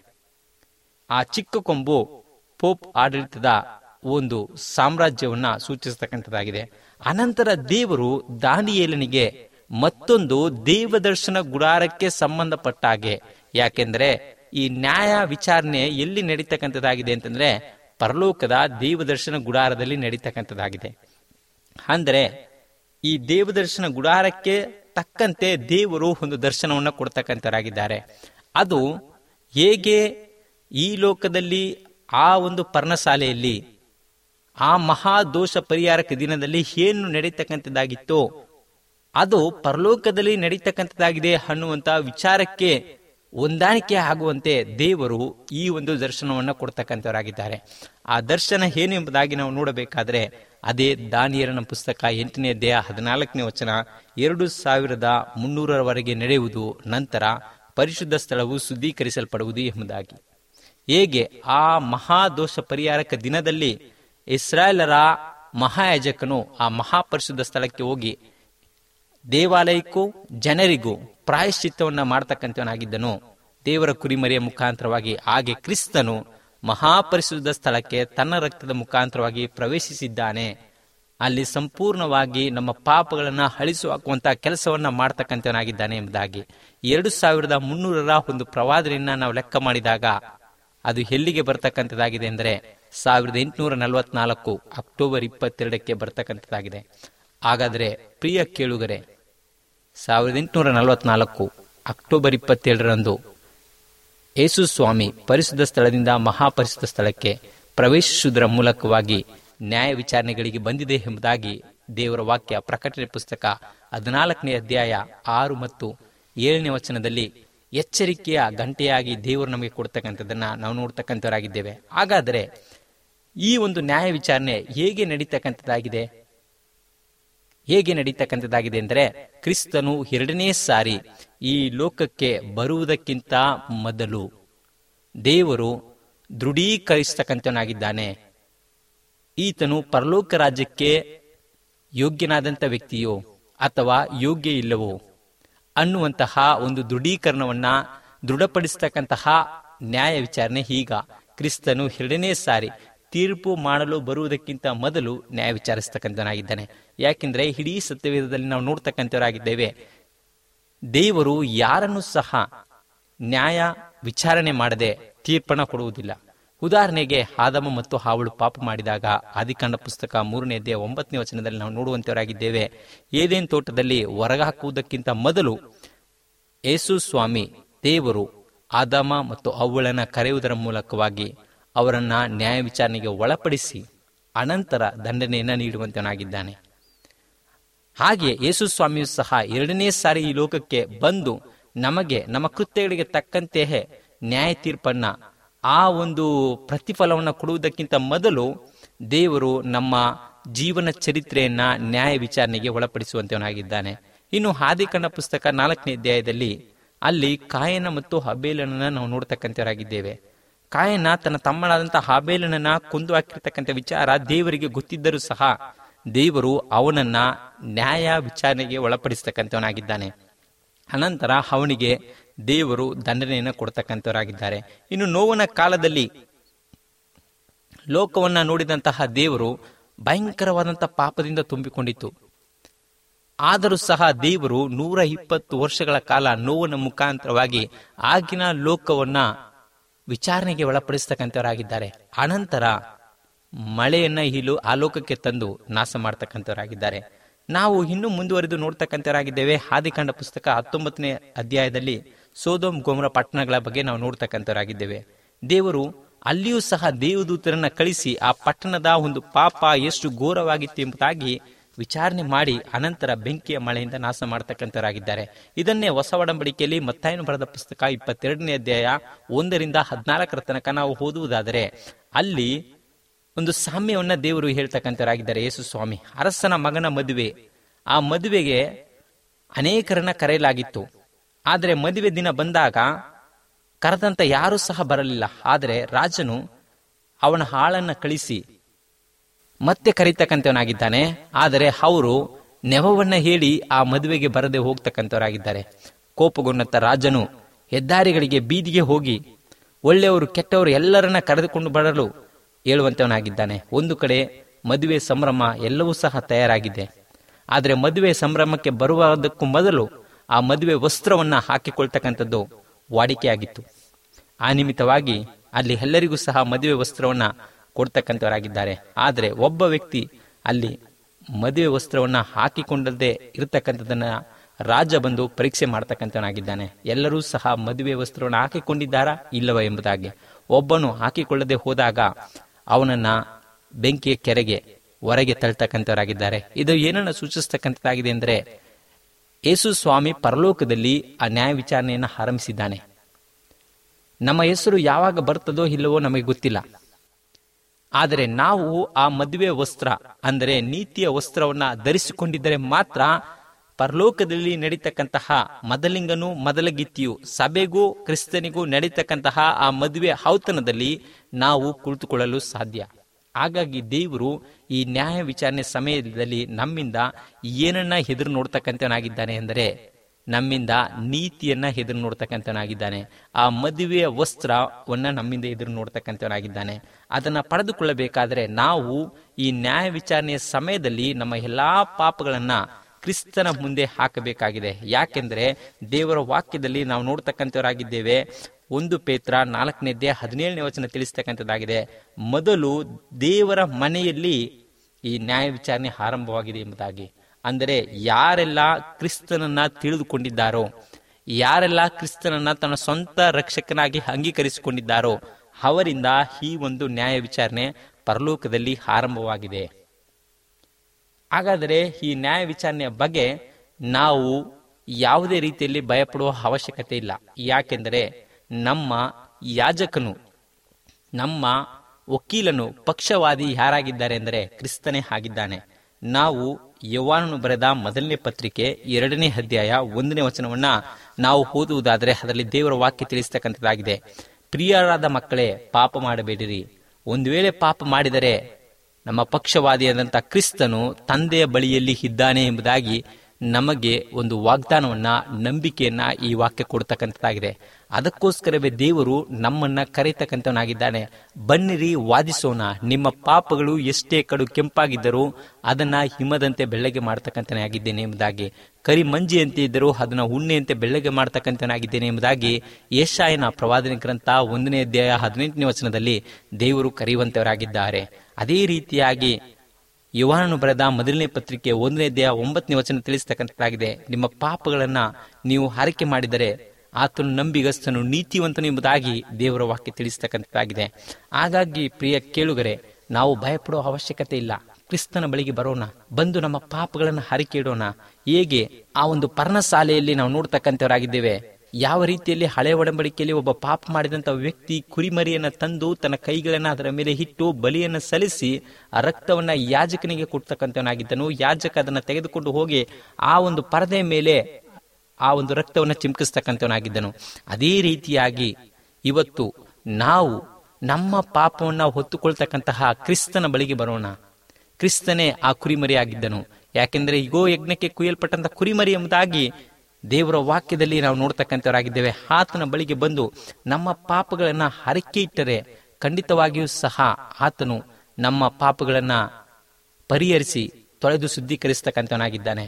ಆ ಚಿಕ್ಕ ಕೊಂಬು ಪೋಪ್ ಆಡಳಿತದ ಒಂದು ಸಾಮ್ರಾಜ್ಯವನ್ನ ಸೂಚಿಸ್ತಕ್ಕಂಥದ್ದಾಗಿದೆ ಅನಂತರ ದೇವರು ದಾನಿಯೇಲನಿಗೆ ಮತ್ತೊಂದು ದೇವದರ್ಶನ ಗುಡಾರಕ್ಕೆ ಸಂಬಂಧಪಟ್ಟ ಹಾಗೆ ಯಾಕೆಂದ್ರೆ ಈ ನ್ಯಾಯ ವಿಚಾರಣೆ ಎಲ್ಲಿ ನಡೀತಕ್ಕಂಥದ್ದಾಗಿದೆ ಅಂತಂದ್ರೆ ಪರಲೋಕದ ದೇವದರ್ಶನ ಗುಡಾರದಲ್ಲಿ ನಡೀತಕ್ಕಂಥದ್ದಾಗಿದೆ ಅಂದರೆ ಈ ದೇವದರ್ಶನ ಗುಡಾರಕ್ಕೆ ತಕ್ಕಂತೆ ದೇವರು ಒಂದು ದರ್ಶನವನ್ನು ಕೊಡ್ತಕ್ಕಂಥವರಾಗಿದ್ದಾರೆ ಅದು ಹೇಗೆ ಈ ಲೋಕದಲ್ಲಿ ಆ ಒಂದು ಪರ್ಣಶಾಲೆಯಲ್ಲಿ ಆ ಮಹಾದೋಷ ಪರಿಹಾರಕ ದಿನದಲ್ಲಿ ಏನು ನಡೀತಕ್ಕಂಥದ್ದಾಗಿತ್ತೋ ಅದು ಪರಲೋಕದಲ್ಲಿ ನಡೀತಕ್ಕಂಥದ್ದಾಗಿದೆ ಅನ್ನುವಂತ ವಿಚಾರಕ್ಕೆ ಹೊಂದಾಣಿಕೆ ಆಗುವಂತೆ ದೇವರು ಈ ಒಂದು ದರ್ಶನವನ್ನು ಕೊಡ್ತಕ್ಕಂಥವರಾಗಿದ್ದಾರೆ ಆ ದರ್ಶನ ಏನು ಎಂಬುದಾಗಿ ನಾವು ನೋಡಬೇಕಾದ್ರೆ ಅದೇ ದಾನಿಯರನ ಪುಸ್ತಕ ಎಂಟನೇ ದೇಹ ಹದಿನಾಲ್ಕನೇ ವಚನ ಎರಡು ಸಾವಿರದ ಮುನ್ನೂರರವರೆಗೆ ನಡೆಯುವುದು ನಂತರ ಪರಿಶುದ್ಧ ಸ್ಥಳವು ಶುದ್ಧೀಕರಿಸಲ್ಪಡುವುದು ಎಂಬುದಾಗಿ ಹೇಗೆ ಆ ಮಹಾದೋಷ ಪರಿಹಾರಕ ದಿನದಲ್ಲಿ ಇಸ್ರಾಯೇಲರ ಮಹಾಯಾಜಕನು ಆ ಮಹಾಪರಿಶುದ್ಧ ಸ್ಥಳಕ್ಕೆ ಹೋಗಿ ದೇವಾಲಯಕ್ಕೂ ಜನರಿಗೂ ಪ್ರಾಯಶ್ಚಿತ್ತವನ್ನ ಮಾಡ್ತಕ್ಕಂಥವನಾಗಿದ್ದನು ದೇವರ ಕುರಿಮರಿಯ ಮುಖಾಂತರವಾಗಿ ಹಾಗೆ ಕ್ರಿಸ್ತನು ಮಹಾಪರಿಶುದ್ಧ ಸ್ಥಳಕ್ಕೆ ತನ್ನ ರಕ್ತದ ಮುಖಾಂತರವಾಗಿ ಪ್ರವೇಶಿಸಿದ್ದಾನೆ ಅಲ್ಲಿ ಸಂಪೂರ್ಣವಾಗಿ ನಮ್ಮ ಪಾಪಗಳನ್ನ ಅಳಿಸಿ ಹಾಕುವಂತಹ ಕೆಲಸವನ್ನ ಮಾಡ್ತಕ್ಕಂಥವನಾಗಿದ್ದಾನೆ ಎಂಬುದಾಗಿ ಎರಡು ಸಾವಿರದ ಮುನ್ನೂರರ ಒಂದು ಪ್ರವಾದನೆಯನ್ನ ನಾವು ಲೆಕ್ಕ ಮಾಡಿದಾಗ ಅದು ಎಲ್ಲಿಗೆ ಬರ್ತಕ್ಕಂಥದ್ದಾಗಿದೆ ಅಂದರೆ ಸಾವಿರದ ಎಂಟುನೂರ ನಲವತ್ನಾಲ್ಕು ಅಕ್ಟೋಬರ್ ಇಪ್ಪತ್ತೆರಡಕ್ಕೆ ಬರ್ತಕ್ಕಂಥದ್ದಾಗಿದೆ ಹಾಗಾದರೆ ಪ್ರಿಯ ಕೇಳುಗರೆ ಸಾವಿರದ ಎಂಟುನೂರ ನಲವತ್ನಾಲ್ಕು ಅಕ್ಟೋಬರ್ ಇಪ್ಪತ್ತೇಳರಂದು ಯೇಸು ಸ್ವಾಮಿ ಪರಿಶುದ್ಧ ಸ್ಥಳದಿಂದ ಮಹಾಪರಿಶುದ್ಧ ಸ್ಥಳಕ್ಕೆ ಪ್ರವೇಶಿಸುವುದರ ಮೂಲಕವಾಗಿ ನ್ಯಾಯ ವಿಚಾರಣೆಗಳಿಗೆ ಬಂದಿದೆ ಎಂಬುದಾಗಿ ದೇವರ ವಾಕ್ಯ ಪ್ರಕಟಣೆ ಪುಸ್ತಕ ಹದಿನಾಲ್ಕನೇ ಅಧ್ಯಾಯ ಆರು ಮತ್ತು ಏಳನೇ ವಚನದಲ್ಲಿ ಎಚ್ಚರಿಕೆಯ ಗಂಟೆಯಾಗಿ ದೇವರು ನಮಗೆ ಕೊಡ್ತಕ್ಕಂಥದ್ದನ್ನ ನಾವು ನೋಡ್ತಕ್ಕಂಥವರಾಗಿದ್ದೇವೆ ಹಾಗಾದರೆ ಈ ಒಂದು ನ್ಯಾಯ ವಿಚಾರಣೆ ಹೇಗೆ ನಡೀತಕ್ಕಂಥದ್ದಾಗಿದೆ ಹೇಗೆ ನಡೀತಕ್ಕಂಥದ್ದಾಗಿದೆ ಅಂದರೆ ಕ್ರಿಸ್ತನು ಎರಡನೇ ಸಾರಿ ಈ ಲೋಕಕ್ಕೆ ಬರುವುದಕ್ಕಿಂತ ಮೊದಲು ದೇವರು ದೃಢೀಕರಿಸ್ತಕ್ಕಂಥವನಾಗಿದ್ದಾನೆ ಈತನು ಪರಲೋಕ ರಾಜ್ಯಕ್ಕೆ ಯೋಗ್ಯನಾದಂಥ ವ್ಯಕ್ತಿಯೋ ಅಥವಾ ಯೋಗ್ಯ ಇಲ್ಲವೋ ಅನ್ನುವಂತಹ ಒಂದು ದೃಢೀಕರಣವನ್ನ ದೃಢಪಡಿಸ್ತಕ್ಕಂತಹ ನ್ಯಾಯ ವಿಚಾರಣೆ ಈಗ ಕ್ರಿಸ್ತನು ಎರಡನೇ ಸಾರಿ ತೀರ್ಪು ಮಾಡಲು ಬರುವುದಕ್ಕಿಂತ ಮೊದಲು ನ್ಯಾಯ ವಿಚಾರಿಸ್ತಕ್ಕಂಥನಾಗಿದ್ದಾನೆ ಯಾಕೆಂದ್ರೆ ಇಡೀ ಸತ್ಯವೇದದಲ್ಲಿ ನಾವು ನೋಡ್ತಕ್ಕಂಥವರಾಗಿದ್ದೇವೆ ದೇವರು ಯಾರನ್ನು ಸಹ ನ್ಯಾಯ ವಿಚಾರಣೆ ಮಾಡದೆ ತೀರ್ಪಣ ಕೊಡುವುದಿಲ್ಲ ಉದಾಹರಣೆಗೆ ಆದಮ ಮತ್ತು ಹಾವಳು ಪಾಪ ಮಾಡಿದಾಗ ಆದಿಕಾಂಡ ಪುಸ್ತಕ ಮೂರನೇ ಅಧ್ಯಾಯ ಒಂಬತ್ತನೇ ವಚನದಲ್ಲಿ ನಾವು ನೋಡುವಂತವರಾಗಿದ್ದೇವೆ ಏದೇನ್ ತೋಟದಲ್ಲಿ ಹೊರಗಾಕುವುದಕ್ಕಿಂತ ಮೊದಲು ಯೇಸು ಸ್ವಾಮಿ ದೇವರು ಆದಾಮ ಮತ್ತು ಅವ್ವಳನ್ನ ಕರೆಯುವುದರ ಮೂಲಕವಾಗಿ ಅವರನ್ನ ನ್ಯಾಯ ವಿಚಾರಣೆಗೆ ಒಳಪಡಿಸಿ ಅನಂತರ ದಂಡನೆಯನ್ನ ನೀಡುವಂತನಾಗಿದ್ದಾನೆ ಹಾಗೆ ಯೇಸು ಸ್ವಾಮಿಯು ಸಹ ಎರಡನೇ ಸಾರಿ ಈ ಲೋಕಕ್ಕೆ ಬಂದು ನಮಗೆ ನಮ್ಮ ಕೃತ್ಯಗಳಿಗೆ ತಕ್ಕಂತೆಯೇ ನ್ಯಾಯ ತೀರ್ಪನ್ನ ಆ ಒಂದು ಪ್ರತಿಫಲವನ್ನು ಕೊಡುವುದಕ್ಕಿಂತ ಮೊದಲು ದೇವರು ನಮ್ಮ ಜೀವನ ಚರಿತ್ರೆಯನ್ನ ನ್ಯಾಯ ವಿಚಾರಣೆಗೆ ಒಳಪಡಿಸುವಂತವನಾಗಿದ್ದಾನೆ ಇನ್ನು ಹಾದಿಕಣ್ಣ ಪುಸ್ತಕ ನಾಲ್ಕನೇ ಅಧ್ಯಾಯದಲ್ಲಿ ಅಲ್ಲಿ ಕಾಯನ ಮತ್ತು ಹಬೇಲನನ್ನ ನಾವು ನೋಡ್ತಕ್ಕಂಥವರಾಗಿದ್ದೇವೆ ಕಾಯನ ತನ್ನ ತಮ್ಮನಾದಂತಹ ಹಾಬೇಲನನ್ನ ಕೊಂದು ಹಾಕಿರ್ತಕ್ಕಂಥ ವಿಚಾರ ದೇವರಿಗೆ ಗೊತ್ತಿದ್ದರೂ ಸಹ ದೇವರು ಅವನನ್ನ ನ್ಯಾಯ ವಿಚಾರಣೆಗೆ ಒಳಪಡಿಸ್ತಕ್ಕಂಥವನಾಗಿದ್ದಾನೆ ಅನಂತರ ಅವನಿಗೆ ದೇವರು ದಂಡನೆಯನ್ನು ಕೊಡ್ತಕ್ಕಂಥವರಾಗಿದ್ದಾರೆ ಇನ್ನು ನೋವನ ಕಾಲದಲ್ಲಿ ಲೋಕವನ್ನ ನೋಡಿದಂತಹ ದೇವರು ಭಯಂಕರವಾದಂತಹ ಪಾಪದಿಂದ ತುಂಬಿಕೊಂಡಿತ್ತು ಆದರೂ ಸಹ ದೇವರು ನೂರ ಇಪ್ಪತ್ತು ವರ್ಷಗಳ ಕಾಲ ನೋವನ ಮುಖಾಂತರವಾಗಿ ಆಗಿನ ಲೋಕವನ್ನ ವಿಚಾರಣೆಗೆ ಒಳಪಡಿಸ್ತಕ್ಕಂಥವರಾಗಿದ್ದಾರೆ ಅನಂತರ ಮಳೆಯನ್ನ ಇಲು ಆ ಲೋಕಕ್ಕೆ ತಂದು ನಾಶ ಮಾಡ್ತಕ್ಕಂಥವರಾಗಿದ್ದಾರೆ ನಾವು ಇನ್ನೂ ಮುಂದುವರೆದು ನೋಡ್ತಕ್ಕಂಥವರಾಗಿದ್ದೇವೆ ಆದಿಕಾಂಡ ಪುಸ್ತಕ ಹತ್ತೊಂಬತ್ತನೇ ಅಧ್ಯಾಯದಲ್ಲಿ ಸೋದೋಮ್ ಗೋಮ್ರ ಪಟ್ಟಣಗಳ ಬಗ್ಗೆ ನಾವು ನೋಡ್ತಕ್ಕಂಥವರಾಗಿದ್ದೇವೆ ದೇವರು ಅಲ್ಲಿಯೂ ಸಹ ದೇವದೂತರನ್ನ ಕಳಿಸಿ ಆ ಪಟ್ಟಣದ ಒಂದು ಪಾಪ ಎಷ್ಟು ಘೋರವಾಗಿತ್ತು ಎಂಬುದಾಗಿ ವಿಚಾರಣೆ ಮಾಡಿ ಅನಂತರ ಬೆಂಕಿಯ ಮಳೆಯಿಂದ ನಾಶ ಮಾಡತಕ್ಕಂಥವರಾಗಿದ್ದಾರೆ ಇದನ್ನೇ ಹೊಸ ಒಡಂಬಡಿಕೆಯಲ್ಲಿ ಮತ್ತಾಯನು ಬರೆದ ಪುಸ್ತಕ ಇಪ್ಪತ್ತೆರಡನೇ ಅಧ್ಯಾಯ ಒಂದರಿಂದ ಹದಿನಾಲ್ಕರ ತನಕ ನಾವು ಓದುವುದಾದರೆ ಅಲ್ಲಿ ಒಂದು ಸಾಮ್ಯವನ್ನ ದೇವರು ಹೇಳ್ತಕ್ಕಂಥವರಾಗಿದ್ದಾರೆ ಯೇಸು ಸ್ವಾಮಿ ಅರಸನ ಮಗನ ಮದುವೆ ಆ ಮದುವೆಗೆ ಅನೇಕರನ್ನ ಕರೆಯಲಾಗಿತ್ತು ಆದರೆ ಮದುವೆ ದಿನ ಬಂದಾಗ ಕರೆದಂತ ಯಾರೂ ಸಹ ಬರಲಿಲ್ಲ ಆದರೆ ರಾಜನು ಅವನ ಹಾಳನ್ನ ಕಳಿಸಿ ಮತ್ತೆ ಕರೀತಕ್ಕಂಥವನಾಗಿದ್ದಾನೆ ಆದರೆ ಅವರು ನೆವವನ್ನ ಹೇಳಿ ಆ ಮದುವೆಗೆ ಬರದೆ ಹೋಗ್ತಕ್ಕಂಥವರಾಗಿದ್ದಾರೆ ಕೋಪಗೊಂಡಂತ ರಾಜನು ಹೆದ್ದಾರಿಗಳಿಗೆ ಬೀದಿಗೆ ಹೋಗಿ ಒಳ್ಳೆಯವರು ಕೆಟ್ಟವರು ಎಲ್ಲರನ್ನ ಕರೆದುಕೊಂಡು ಬರಲು ಹೇಳುವಂತವನಾಗಿದ್ದಾನೆ ಒಂದು ಕಡೆ ಮದುವೆ ಸಂಭ್ರಮ ಎಲ್ಲವೂ ಸಹ ತಯಾರಾಗಿದೆ ಆದರೆ ಮದುವೆ ಸಂಭ್ರಮಕ್ಕೆ ಬರುವುದಕ್ಕೂ ಮೊದಲು ಆ ಮದುವೆ ವಸ್ತ್ರವನ್ನ ಹಾಕಿಕೊಳ್ತಕ್ಕಂಥದ್ದು ವಾಡಿಕೆಯಾಗಿತ್ತು ಆ ನಿಮಿತ್ತವಾಗಿ ಅಲ್ಲಿ ಎಲ್ಲರಿಗೂ ಸಹ ಮದುವೆ ವಸ್ತ್ರವನ್ನ ಕೊಡ್ತಕ್ಕಂಥವರಾಗಿದ್ದಾರೆ ಆದರೆ ಒಬ್ಬ ವ್ಯಕ್ತಿ ಅಲ್ಲಿ ಮದುವೆ ವಸ್ತ್ರವನ್ನ ಹಾಕಿಕೊಂಡದ್ದೇ ಇರತಕ್ಕಂಥದನ್ನ ರಾಜ ಬಂದು ಪರೀಕ್ಷೆ ಮಾಡ್ತಕ್ಕಂಥವನಾಗಿದ್ದಾನೆ ಎಲ್ಲರೂ ಸಹ ಮದುವೆ ವಸ್ತ್ರವನ್ನು ಹಾಕಿಕೊಂಡಿದ್ದಾರಾ ಇಲ್ಲವ ಎಂಬುದಾಗಿ ಒಬ್ಬನು ಹಾಕಿಕೊಳ್ಳದೆ ಹೋದಾಗ ಅವನನ್ನ ಬೆಂಕಿಯ ಕೆರೆಗೆ ಹೊರಗೆ ತಳ್ತಕ್ಕಂಥವರಾಗಿದ್ದಾರೆ ಇದು ಏನನ್ನ ಸೂಚಿಸ್ತಕ್ಕಂಥದ್ದಾಗಿದೆ ಅಂದರೆ ಯೇಸು ಸ್ವಾಮಿ ಪರಲೋಕದಲ್ಲಿ ಆ ನ್ಯಾಯ ವಿಚಾರಣೆಯನ್ನು ಆರಂಭಿಸಿದ್ದಾನೆ ನಮ್ಮ ಹೆಸರು ಯಾವಾಗ ಬರ್ತದೋ ಇಲ್ಲವೋ ನಮಗೆ ಗೊತ್ತಿಲ್ಲ ಆದರೆ ನಾವು ಆ ಮದುವೆ ವಸ್ತ್ರ ಅಂದರೆ ನೀತಿಯ ವಸ್ತ್ರವನ್ನ ಧರಿಸಿಕೊಂಡಿದ್ದರೆ ಮಾತ್ರ ಪರಲೋಕದಲ್ಲಿ ನಡೀತಕ್ಕಂತಹ ಮೊದಲಿಂಗನು ಮೊದಲಗಿತ್ತಿಯು ಸಭೆಗೂ ಕ್ರಿಸ್ತನಿಗೂ ನಡೀತಕ್ಕಂತಹ ಆ ಮದುವೆ ಔತಣದಲ್ಲಿ ನಾವು ಕುಳಿತುಕೊಳ್ಳಲು ಸಾಧ್ಯ ಹಾಗಾಗಿ ದೇವರು ಈ ನ್ಯಾಯ ವಿಚಾರಣೆ ಸಮಯದಲ್ಲಿ ನಮ್ಮಿಂದ ಏನನ್ನ ಎದುರು ನೋಡ್ತಕ್ಕಂಥವನಾಗಿದ್ದಾನೆ ಎಂದರೆ ನಮ್ಮಿಂದ ನೀತಿಯನ್ನ ಎದುರು ನೋಡ್ತಕ್ಕಂಥವನಾಗಿದ್ದಾನೆ ಆ ಮದುವೆಯ ವಸ್ತ್ರವನ್ನ ನಮ್ಮಿಂದ ಎದುರು ನೋಡ್ತಕ್ಕಂಥವನಾಗಿದ್ದಾನೆ ಅದನ್ನ ಪಡೆದುಕೊಳ್ಳಬೇಕಾದ್ರೆ ನಾವು ಈ ನ್ಯಾಯ ವಿಚಾರಣೆಯ ಸಮಯದಲ್ಲಿ ನಮ್ಮ ಎಲ್ಲಾ ಪಾಪಗಳನ್ನ ಕ್ರಿಸ್ತನ ಮುಂದೆ ಹಾಕಬೇಕಾಗಿದೆ ಯಾಕೆಂದ್ರೆ ದೇವರ ವಾಕ್ಯದಲ್ಲಿ ನಾವು ನೋಡ್ತಕ್ಕಂಥವರಾಗಿದ್ದೇವೆ ಒಂದು ಪೇತ್ರ ನಾಲ್ಕನೇದ್ದೇ ಹದಿನೇಳನೇ ವಚನ ತಿಳಿಸ್ತಕ್ಕಂಥದ್ದಾಗಿದೆ ಮೊದಲು ದೇವರ ಮನೆಯಲ್ಲಿ ಈ ನ್ಯಾಯ ವಿಚಾರಣೆ ಆರಂಭವಾಗಿದೆ ಎಂಬುದಾಗಿ ಅಂದರೆ ಯಾರೆಲ್ಲ ಕ್ರಿಸ್ತನನ್ನ ತಿಳಿದುಕೊಂಡಿದ್ದಾರೋ ಯಾರೆಲ್ಲ ಕ್ರಿಸ್ತನನ್ನ ತನ್ನ ಸ್ವಂತ ರಕ್ಷಕನಾಗಿ ಅಂಗೀಕರಿಸಿಕೊಂಡಿದ್ದಾರೋ ಅವರಿಂದ ಈ ಒಂದು ನ್ಯಾಯ ವಿಚಾರಣೆ ಪರಲೋಕದಲ್ಲಿ ಆರಂಭವಾಗಿದೆ ಹಾಗಾದರೆ ಈ ನ್ಯಾಯ ವಿಚಾರಣೆಯ ಬಗ್ಗೆ ನಾವು ಯಾವುದೇ ರೀತಿಯಲ್ಲಿ ಭಯಪಡುವ ಅವಶ್ಯಕತೆ ಇಲ್ಲ ಯಾಕೆಂದರೆ ನಮ್ಮ ಯಾಜಕನು ನಮ್ಮ ವಕೀಲನು ಪಕ್ಷವಾದಿ ಯಾರಾಗಿದ್ದಾರೆ ಎಂದರೆ ಕ್ರಿಸ್ತನೇ ಆಗಿದ್ದಾನೆ ನಾವು ಯವಾನನು ಬರೆದ ಮೊದಲನೇ ಪತ್ರಿಕೆ ಎರಡನೇ ಅಧ್ಯಾಯ ಒಂದನೇ ವಚನವನ್ನ ನಾವು ಓದುವುದಾದರೆ ಅದರಲ್ಲಿ ದೇವರ ವಾಕ್ಯ ತಿಳಿಸ್ತಕ್ಕಂಥದ್ದಾಗಿದೆ ಪ್ರಿಯರಾದ ಮಕ್ಕಳೇ ಪಾಪ ಮಾಡಬೇಡಿರಿ ಒಂದು ವೇಳೆ ಪಾಪ ಮಾಡಿದರೆ ನಮ್ಮ ಪಕ್ಷವಾದಿಯಾದಂಥ ಕ್ರಿಸ್ತನು ತಂದೆಯ ಬಳಿಯಲ್ಲಿ ಇದ್ದಾನೆ ಎಂಬುದಾಗಿ ನಮಗೆ ಒಂದು ವಾಗ್ದಾನವನ್ನ ನಂಬಿಕೆಯನ್ನ ಈ ವಾಕ್ಯ ಕೊಡ್ತಕ್ಕಂಥದ್ದಾಗಿದೆ ಅದಕ್ಕೋಸ್ಕರವೇ ದೇವರು ನಮ್ಮನ್ನ ಕರೆತಕ್ಕಂಥವನಾಗಿದ್ದಾನೆ ಬನ್ನಿರಿ ವಾದಿಸೋಣ ನಿಮ್ಮ ಪಾಪಗಳು ಎಷ್ಟೇ ಕಡು ಕೆಂಪಾಗಿದ್ದರೂ ಅದನ್ನ ಹಿಮದಂತೆ ಬೆಳ್ಳಗೆ ಮಾಡ್ತಕ್ಕಂಥನೇ ಆಗಿದ್ದೇನೆ ಎಂಬುದಾಗಿ ಕರಿ ಮಂಜಿಯಂತೆ ಇದ್ದರೂ ಅದನ್ನ ಉಣ್ಣೆಯಂತೆ ಬೆಳ್ಳಗೆ ಮಾಡ್ತಕ್ಕಂಥನಾಗಿದ್ದೇನೆ ಎಂಬುದಾಗಿ ಯಶಾಯನ ಪ್ರವಾದನೆ ಗ್ರಂಥ ಒಂದನೇ ಅಧ್ಯಾಯ ಹದಿನೆಂಟನೇ ವಚನದಲ್ಲಿ ದೇವರು ಕರೆಯುವಂತವರಾಗಿದ್ದಾರೆ ಅದೇ ರೀತಿಯಾಗಿ ಯುವಾನನು ಬರೆದ ಮೊದಲನೇ ಪತ್ರಿಕೆ ಒಂದನೇ ಅಧ್ಯಾಯ ಒಂಬತ್ತನೇ ವಚನ ತಿಳಿಸ್ತಕ್ಕಂಥದ್ದಾಗಿದೆ ನಿಮ್ಮ ಪಾಪಗಳನ್ನ ನೀವು ಹಾರಿಕೆ ಮಾಡಿದರೆ ಆತನು ನಂಬಿಗಸ್ತನು ನೀತಿವಂತನು ಎಂಬುದಾಗಿ ದೇವರ ವಾಕ್ಯ ತಿಳಿಸ್ತಕ್ಕಂಥದ್ದಾಗಿದೆ ಹಾಗಾಗಿ ಪ್ರಿಯ ಕೇಳುಗರೆ ನಾವು ಭಯಪಡುವ ಅವಶ್ಯಕತೆ ಇಲ್ಲ ಕ್ರಿಸ್ತನ ಬಳಿಗೆ ಬರೋಣ ಬಂದು ನಮ್ಮ ಪಾಪಗಳನ್ನು ಹರಿಕೆ ಇಡೋಣ ಹೇಗೆ ಆ ಒಂದು ಪರ್ಣಶಾಲೆಯಲ್ಲಿ ನಾವು ನೋಡ್ತಕ್ಕಂಥವರಾಗಿದ್ದೇವೆ ಯಾವ ರೀತಿಯಲ್ಲಿ ಹಳೆ ಒಡಂಬಡಿಕೆಯಲ್ಲಿ ಒಬ್ಬ ಪಾಪ ಮಾಡಿದಂಥ ವ್ಯಕ್ತಿ ಕುರಿಮರಿಯನ್ನ ತಂದು ತನ್ನ ಕೈಗಳನ್ನ ಅದರ ಮೇಲೆ ಇಟ್ಟು ಬಲಿಯನ್ನು ಸಲ್ಲಿಸಿ ಆ ರಕ್ತವನ್ನ ಯಾಜಕನಿಗೆ ಕೊಡ್ತಕ್ಕಂಥವನಾಗಿದ್ದನು ಯಾಜಕ ಅದನ್ನ ತೆಗೆದುಕೊಂಡು ಹೋಗಿ ಆ ಒಂದು ಪರದೆಯ ಮೇಲೆ ಆ ಒಂದು ರಕ್ತವನ್ನು ಚಿಮ್ಕಿಸ್ತಕ್ಕಂಥವನಾಗಿದ್ದನು ಅದೇ ರೀತಿಯಾಗಿ ಇವತ್ತು ನಾವು ನಮ್ಮ ಪಾಪವನ್ನ ಹೊತ್ತುಕೊಳ್ತಕ್ಕಂತಹ ಕ್ರಿಸ್ತನ ಬಳಿಗೆ ಬರೋಣ ಕ್ರಿಸ್ತನೇ ಆ ಕುರಿಮರಿ ಆಗಿದ್ದನು ಯಾಕೆಂದ್ರೆ ಈಗೋ ಯಜ್ಞಕ್ಕೆ ಕುಯ್ಯಲ್ಪಟ್ಟಂತ ಕುರಿಮರಿ ಎಂಬುದಾಗಿ ದೇವರ ವಾಕ್ಯದಲ್ಲಿ ನಾವು ನೋಡ್ತಕ್ಕಂಥವರಾಗಿದ್ದೇವೆ ಆತನ ಬಳಿಗೆ ಬಂದು ನಮ್ಮ ಪಾಪಗಳನ್ನ ಹರಕೆ ಇಟ್ಟರೆ ಖಂಡಿತವಾಗಿಯೂ ಸಹ ಆತನು ನಮ್ಮ ಪಾಪಗಳನ್ನ ಪರಿಹರಿಸಿ ತೊಳೆದು ಶುದ್ಧೀಕರಿಸ್ತಕ್ಕಂಥವನಾಗಿದ್ದಾನೆ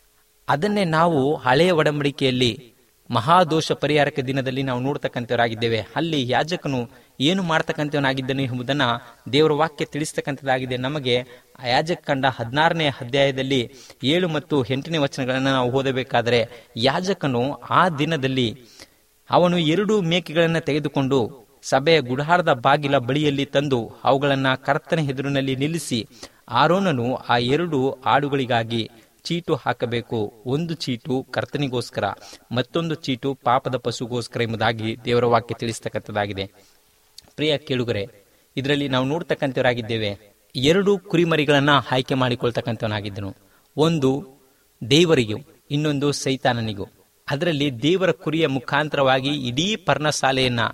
ಅದನ್ನೇ ನಾವು ಹಳೆಯ ಒಡಂಬಡಿಕೆಯಲ್ಲಿ ಮಹಾದೋಷ ಪರಿಹಾರಕ ದಿನದಲ್ಲಿ ನಾವು ನೋಡ್ತಕ್ಕಂಥವರಾಗಿದ್ದೇವೆ ಅಲ್ಲಿ ಯಾಜಕನು ಏನು ಮಾಡ್ತಕ್ಕಂಥವನಾಗಿದ್ದನು ಎಂಬುದನ್ನ ದೇವರ ವಾಕ್ಯ ತಿಳಿಸ್ತಕ್ಕಂಥದ್ದಾಗಿದೆ ನಮಗೆ ಆ ಯಾಜಕ ಕಂಡ ಹದಿನಾರನೇ ಅಧ್ಯಾಯದಲ್ಲಿ ಏಳು ಮತ್ತು ಎಂಟನೇ ವಚನಗಳನ್ನು ನಾವು ಓದಬೇಕಾದರೆ ಯಾಜಕನು ಆ ದಿನದಲ್ಲಿ ಅವನು ಎರಡು ಮೇಕೆಗಳನ್ನು ತೆಗೆದುಕೊಂಡು ಸಭೆಯ ಗುಡಾರದ ಬಾಗಿಲ ಬಳಿಯಲ್ಲಿ ತಂದು ಅವುಗಳನ್ನ ಕರ್ತನ ಎದುರಿನಲ್ಲಿ ನಿಲ್ಲಿಸಿ ಆರೋನನು ಆ ಎರಡು ಆಡುಗಳಿಗಾಗಿ ಚೀಟು ಹಾಕಬೇಕು ಒಂದು ಚೀಟು ಕರ್ತನಿಗೋಸ್ಕರ ಮತ್ತೊಂದು ಚೀಟು ಪಾಪದ ಪಶುಗೋಸ್ಕರ ಎಂಬುದಾಗಿ ದೇವರ ವಾಕ್ಯ ತಿಳಿಸ್ತಕ್ಕಂಥದ್ದಾಗಿದೆ ಪ್ರಿಯ ಕೇಳುಗರೆ ಇದರಲ್ಲಿ ನಾವು ನೋಡ್ತಕ್ಕಂಥವರಾಗಿದ್ದೇವೆ ಎರಡು ಕುರಿಮರಿಗಳನ್ನ ಆಯ್ಕೆ ಮಾಡಿಕೊಳ್ತಕ್ಕಂಥವನಾಗಿದ್ದನು ಒಂದು ದೇವರಿಗೂ ಇನ್ನೊಂದು ಸೈತಾನನಿಗೂ ಅದರಲ್ಲಿ ದೇವರ ಕುರಿಯ ಮುಖಾಂತರವಾಗಿ ಇಡೀ ಪರ್ಣಶಾಲೆಯನ್ನ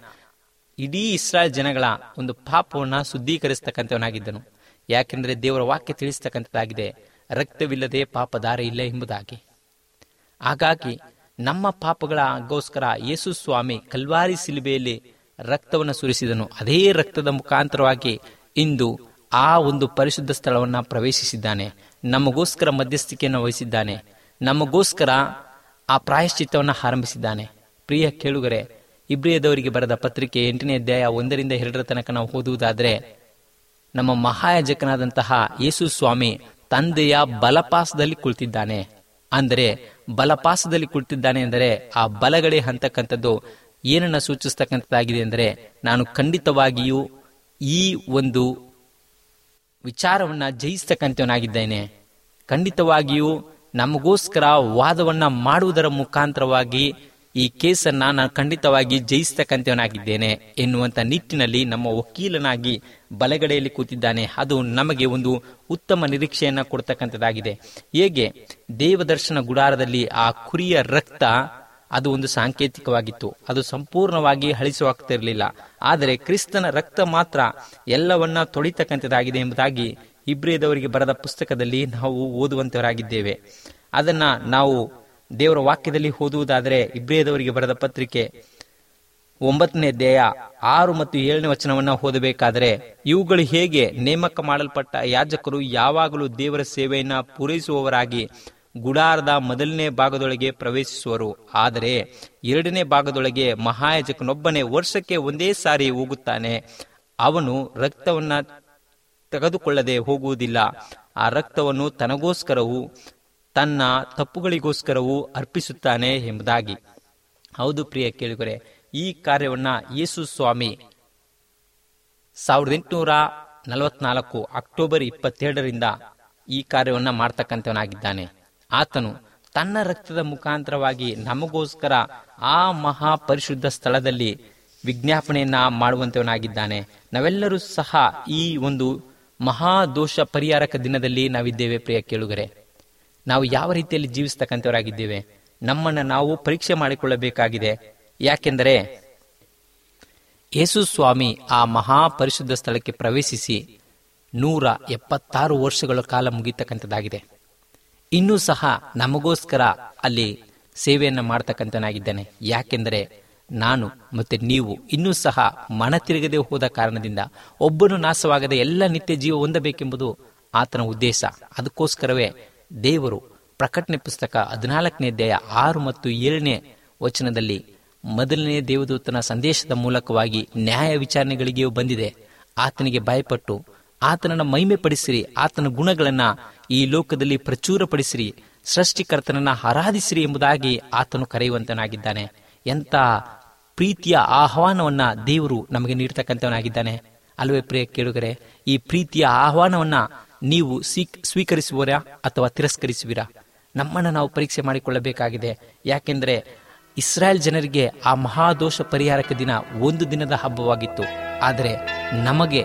ಇಡೀ ಇಸ್ರಾಯೇಲ್ ಜನಗಳ ಒಂದು ಪಾಪವನ್ನ ಶುದ್ಧೀಕರಿಸ್ತಕ್ಕಂಥವನಾಗಿದ್ದನು ಯಾಕೆಂದ್ರೆ ದೇವರ ವಾಕ್ಯ ತಿಳಿಸ್ತಕ್ಕಂಥದ್ದಾಗಿದೆ ರಕ್ತವಿಲ್ಲದೆ ಪಾಪದಾರ ಇಲ್ಲ ಎಂಬುದಾಗಿ ಹಾಗಾಗಿ ನಮ್ಮ ಪಾಪಗಳಗೋಸ್ಕರ ಯೇಸು ಸ್ವಾಮಿ ಕಲ್ವಾರಿ ಸಿಲುಬೆಯಲ್ಲಿ ರಕ್ತವನ್ನು ಸುರಿಸಿದನು ಅದೇ ರಕ್ತದ ಮುಖಾಂತರವಾಗಿ ಇಂದು ಆ ಒಂದು ಪರಿಶುದ್ಧ ಸ್ಥಳವನ್ನ ಪ್ರವೇಶಿಸಿದ್ದಾನೆ ನಮಗೋಸ್ಕರ ಮಧ್ಯಸ್ಥಿಕೆಯನ್ನು ವಹಿಸಿದ್ದಾನೆ ನಮಗೋಸ್ಕರ ಆ ಪ್ರಾಯಶ್ಚಿತ್ತವನ್ನು ಆರಂಭಿಸಿದ್ದಾನೆ ಪ್ರಿಯ ಕೇಳುಗರೆ ಇಬ್ರಿಯದವರಿಗೆ ಬರೆದ ಪತ್ರಿಕೆ ಎಂಟನೇ ಅಧ್ಯಾಯ ಒಂದರಿಂದ ಎರಡರ ತನಕ ನಾವು ಓದುವುದಾದ್ರೆ ನಮ್ಮ ಮಹಾಯಾಜಕನಾದಂತಹ ಯೇಸು ಸ್ವಾಮಿ ತಂದೆಯ ಬಲಪಾಸದಲ್ಲಿ ಕುಳಿತಿದ್ದಾನೆ ಅಂದರೆ ಬಲಪಾಸದಲ್ಲಿ ಕುಳಿತಿದ್ದಾನೆ ಅಂದರೆ ಆ ಬಲಗಡೆ ಅಂತಕ್ಕಂಥದ್ದು ಏನನ್ನ ಸೂಚಿಸ್ತಕ್ಕಂಥದ್ದಾಗಿದೆ ಅಂದರೆ ನಾನು ಖಂಡಿತವಾಗಿಯೂ ಈ ಒಂದು ವಿಚಾರವನ್ನ ಜಯಿಸ್ತಕ್ಕಂಥವನಾಗಿದ್ದೇನೆ ಖಂಡಿತವಾಗಿಯೂ ನಮಗೋಸ್ಕರ ವಾದವನ್ನ ಮಾಡುವುದರ ಮುಖಾಂತರವಾಗಿ ಈ ಕೇಸನ್ನ ನಾನು ಖಂಡಿತವಾಗಿ ಜಯಿಸ್ತಕ್ಕಂಥವನಾಗಿದ್ದೇನೆ ಎನ್ನುವಂತ ನಿಟ್ಟಿನಲ್ಲಿ ನಮ್ಮ ವಕೀಲನಾಗಿ ಬಲಗಡೆಯಲ್ಲಿ ಕೂತಿದ್ದಾನೆ ಅದು ನಮಗೆ ಒಂದು ಉತ್ತಮ ನಿರೀಕ್ಷೆಯನ್ನ ಕೊಡ್ತಕ್ಕಂಥದ್ದಾಗಿದೆ ಹೇಗೆ ದೇವದರ್ಶನ ಗುಡಾರದಲ್ಲಿ ಆ ಕುರಿಯ ರಕ್ತ ಅದು ಒಂದು ಸಾಂಕೇತಿಕವಾಗಿತ್ತು ಅದು ಸಂಪೂರ್ಣವಾಗಿ ಅಳಿಸುವಾಗ್ತಿರಲಿಲ್ಲ ಆದರೆ ಕ್ರಿಸ್ತನ ರಕ್ತ ಮಾತ್ರ ಎಲ್ಲವನ್ನ ತೊಳಿತಕ್ಕಂಥದ್ದಾಗಿದೆ ಎಂಬುದಾಗಿ ಇಬ್ರಿಯದವರಿಗೆ ಬರೆದ ಪುಸ್ತಕದಲ್ಲಿ ನಾವು ಓದುವಂತವರಾಗಿದ್ದೇವೆ ಅದನ್ನ ನಾವು ದೇವರ ವಾಕ್ಯದಲ್ಲಿ ಓದುವುದಾದರೆ ಇಬ್ರಿಯದವರಿಗೆ ಬರೆದ ಪತ್ರಿಕೆ ಒಂಬತ್ತನೇ ಅಧ್ಯಾಯ ಆರು ಮತ್ತು ಏಳನೇ ವಚನವನ್ನ ಓದಬೇಕಾದರೆ ಇವುಗಳು ಹೇಗೆ ನೇಮಕ ಮಾಡಲ್ಪಟ್ಟ ಯಾಜಕರು ಯಾವಾಗಲೂ ದೇವರ ಸೇವೆಯನ್ನ ಪೂರೈಸುವವರಾಗಿ ಗುಡಾರದ ಮೊದಲನೇ ಭಾಗದೊಳಗೆ ಪ್ರವೇಶಿಸುವರು ಆದರೆ ಎರಡನೇ ಭಾಗದೊಳಗೆ ಮಹಾಯಾಜಕನೊಬ್ಬನೇ ವರ್ಷಕ್ಕೆ ಒಂದೇ ಸಾರಿ ಹೋಗುತ್ತಾನೆ ಅವನು ರಕ್ತವನ್ನ ತೆಗೆದುಕೊಳ್ಳದೆ ಹೋಗುವುದಿಲ್ಲ ಆ ರಕ್ತವನ್ನು ತನಗೋಸ್ಕರವೂ ತನ್ನ ತಪ್ಪುಗಳಿಗೋಸ್ಕರವೂ ಅರ್ಪಿಸುತ್ತಾನೆ ಎಂಬುದಾಗಿ ಹೌದು ಪ್ರಿಯ ಕೇಳಿದರೆ ಈ ಕಾರ್ಯವನ್ನ ಯೇಸು ಸ್ವಾಮಿ ಸಾವಿರದ ಎಂಟುನೂರ ನಲವತ್ನಾಲ್ಕು ಅಕ್ಟೋಬರ್ ಇಪ್ಪತ್ತೆರಡರಿಂದ ಈ ಕಾರ್ಯವನ್ನ ಮಾಡ್ತಕ್ಕಂಥವನಾಗಿದ್ದಾನೆ ಆತನು ತನ್ನ ರಕ್ತದ ಮುಖಾಂತರವಾಗಿ ನಮಗೋಸ್ಕರ ಆ ಮಹಾ ಪರಿಶುದ್ಧ ಸ್ಥಳದಲ್ಲಿ ವಿಜ್ಞಾಪನೆಯನ್ನ ಮಾಡುವಂತವನಾಗಿದ್ದಾನೆ ನಾವೆಲ್ಲರೂ ಸಹ ಈ ಒಂದು ಮಹಾ ದೋಷ ಪರಿಹಾರಕ ದಿನದಲ್ಲಿ ನಾವಿದ್ದೇವೆ ಪ್ರಿಯ ಕೇಳುಗರೆ ನಾವು ಯಾವ ರೀತಿಯಲ್ಲಿ ಜೀವಿಸ್ತಕ್ಕಂಥವರಾಗಿದ್ದೇವೆ ನಮ್ಮನ್ನ ನಾವು ಪರೀಕ್ಷೆ ಮಾಡಿಕೊಳ್ಳಬೇಕಾಗಿದೆ ಯಾಕೆಂದರೆ ಯೇಸು ಸ್ವಾಮಿ ಆ ಮಹಾ ಪರಿಶುದ್ಧ ಸ್ಥಳಕ್ಕೆ ಪ್ರವೇಶಿಸಿ ನೂರ ಎಪ್ಪತ್ತಾರು ವರ್ಷಗಳ ಕಾಲ ಮುಗಿತಕ್ಕಂಥದ್ದಾಗಿದೆ ಇನ್ನೂ ಸಹ ನಮಗೋಸ್ಕರ ಅಲ್ಲಿ ಸೇವೆಯನ್ನು ಮಾಡ್ತಕ್ಕಂಥನಾಗಿದ್ದೇನೆ ಯಾಕೆಂದರೆ ನಾನು ಮತ್ತೆ ನೀವು ಇನ್ನೂ ಸಹ ಮನ ತಿರುಗದೆ ಹೋದ ಕಾರಣದಿಂದ ಒಬ್ಬನು ನಾಶವಾಗದೆ ಎಲ್ಲ ನಿತ್ಯ ಜೀವ ಹೊಂದಬೇಕೆಂಬುದು ಆತನ ಉದ್ದೇಶ ಅದಕ್ಕೋಸ್ಕರವೇ ದೇವರು ಪ್ರಕಟಣೆ ಪುಸ್ತಕ ಹದಿನಾಲ್ಕನೇ ಅಧ್ಯಾಯ ಆರು ಮತ್ತು ಏಳನೇ ವಚನದಲ್ಲಿ ಮೊದಲನೇ ದೇವದೂತನ ಸಂದೇಶದ ಮೂಲಕವಾಗಿ ನ್ಯಾಯ ವಿಚಾರಣೆಗಳಿಗೆಯೂ ಬಂದಿದೆ ಆತನಿಗೆ ಭಯಪಟ್ಟು ಆತನನ್ನ ಮಹಿಮೆ ಪಡಿಸಿರಿ ಆತನ ಗುಣಗಳನ್ನ ಈ ಲೋಕದಲ್ಲಿ ಪ್ರಚುರಪಡಿಸಿರಿ ಸೃಷ್ಟಿಕರ್ತನನ್ನ ಆರಾಧಿಸಿರಿ ಎಂಬುದಾಗಿ ಆತನು ಕರೆಯುವಂತನಾಗಿದ್ದಾನೆ ಎಂತ ಪ್ರೀತಿಯ ಆಹ್ವಾನವನ್ನ ದೇವರು ನಮಗೆ ನೀಡ್ತಕ್ಕಂಥವನಾಗಿದ್ದಾನೆ ಅಲ್ವೇ ಪ್ರಿಯ ಕೇಳುಗರೆ ಈ ಪ್ರೀತಿಯ ಆಹ್ವಾನವನ್ನ ನೀವು ಸ್ವೀಕ್- ಸ್ವೀಕರಿಸುವರಾ ಅಥವಾ ತಿರಸ್ಕರಿಸುವಿರಾ ನಮ್ಮನ್ನು ನಾವು ಪರೀಕ್ಷೆ ಮಾಡಿಕೊಳ್ಳಬೇಕಾಗಿದೆ ಯಾಕೆಂದ್ರೆ ಇಸ್ರಾಯೇಲ್ ಜನರಿಗೆ ಆ ಮಹಾದೋಷ ಪರಿಹಾರಕ ದಿನ ಒಂದು ದಿನದ ಹಬ್ಬವಾಗಿತ್ತು ಆದರೆ ನಮಗೆ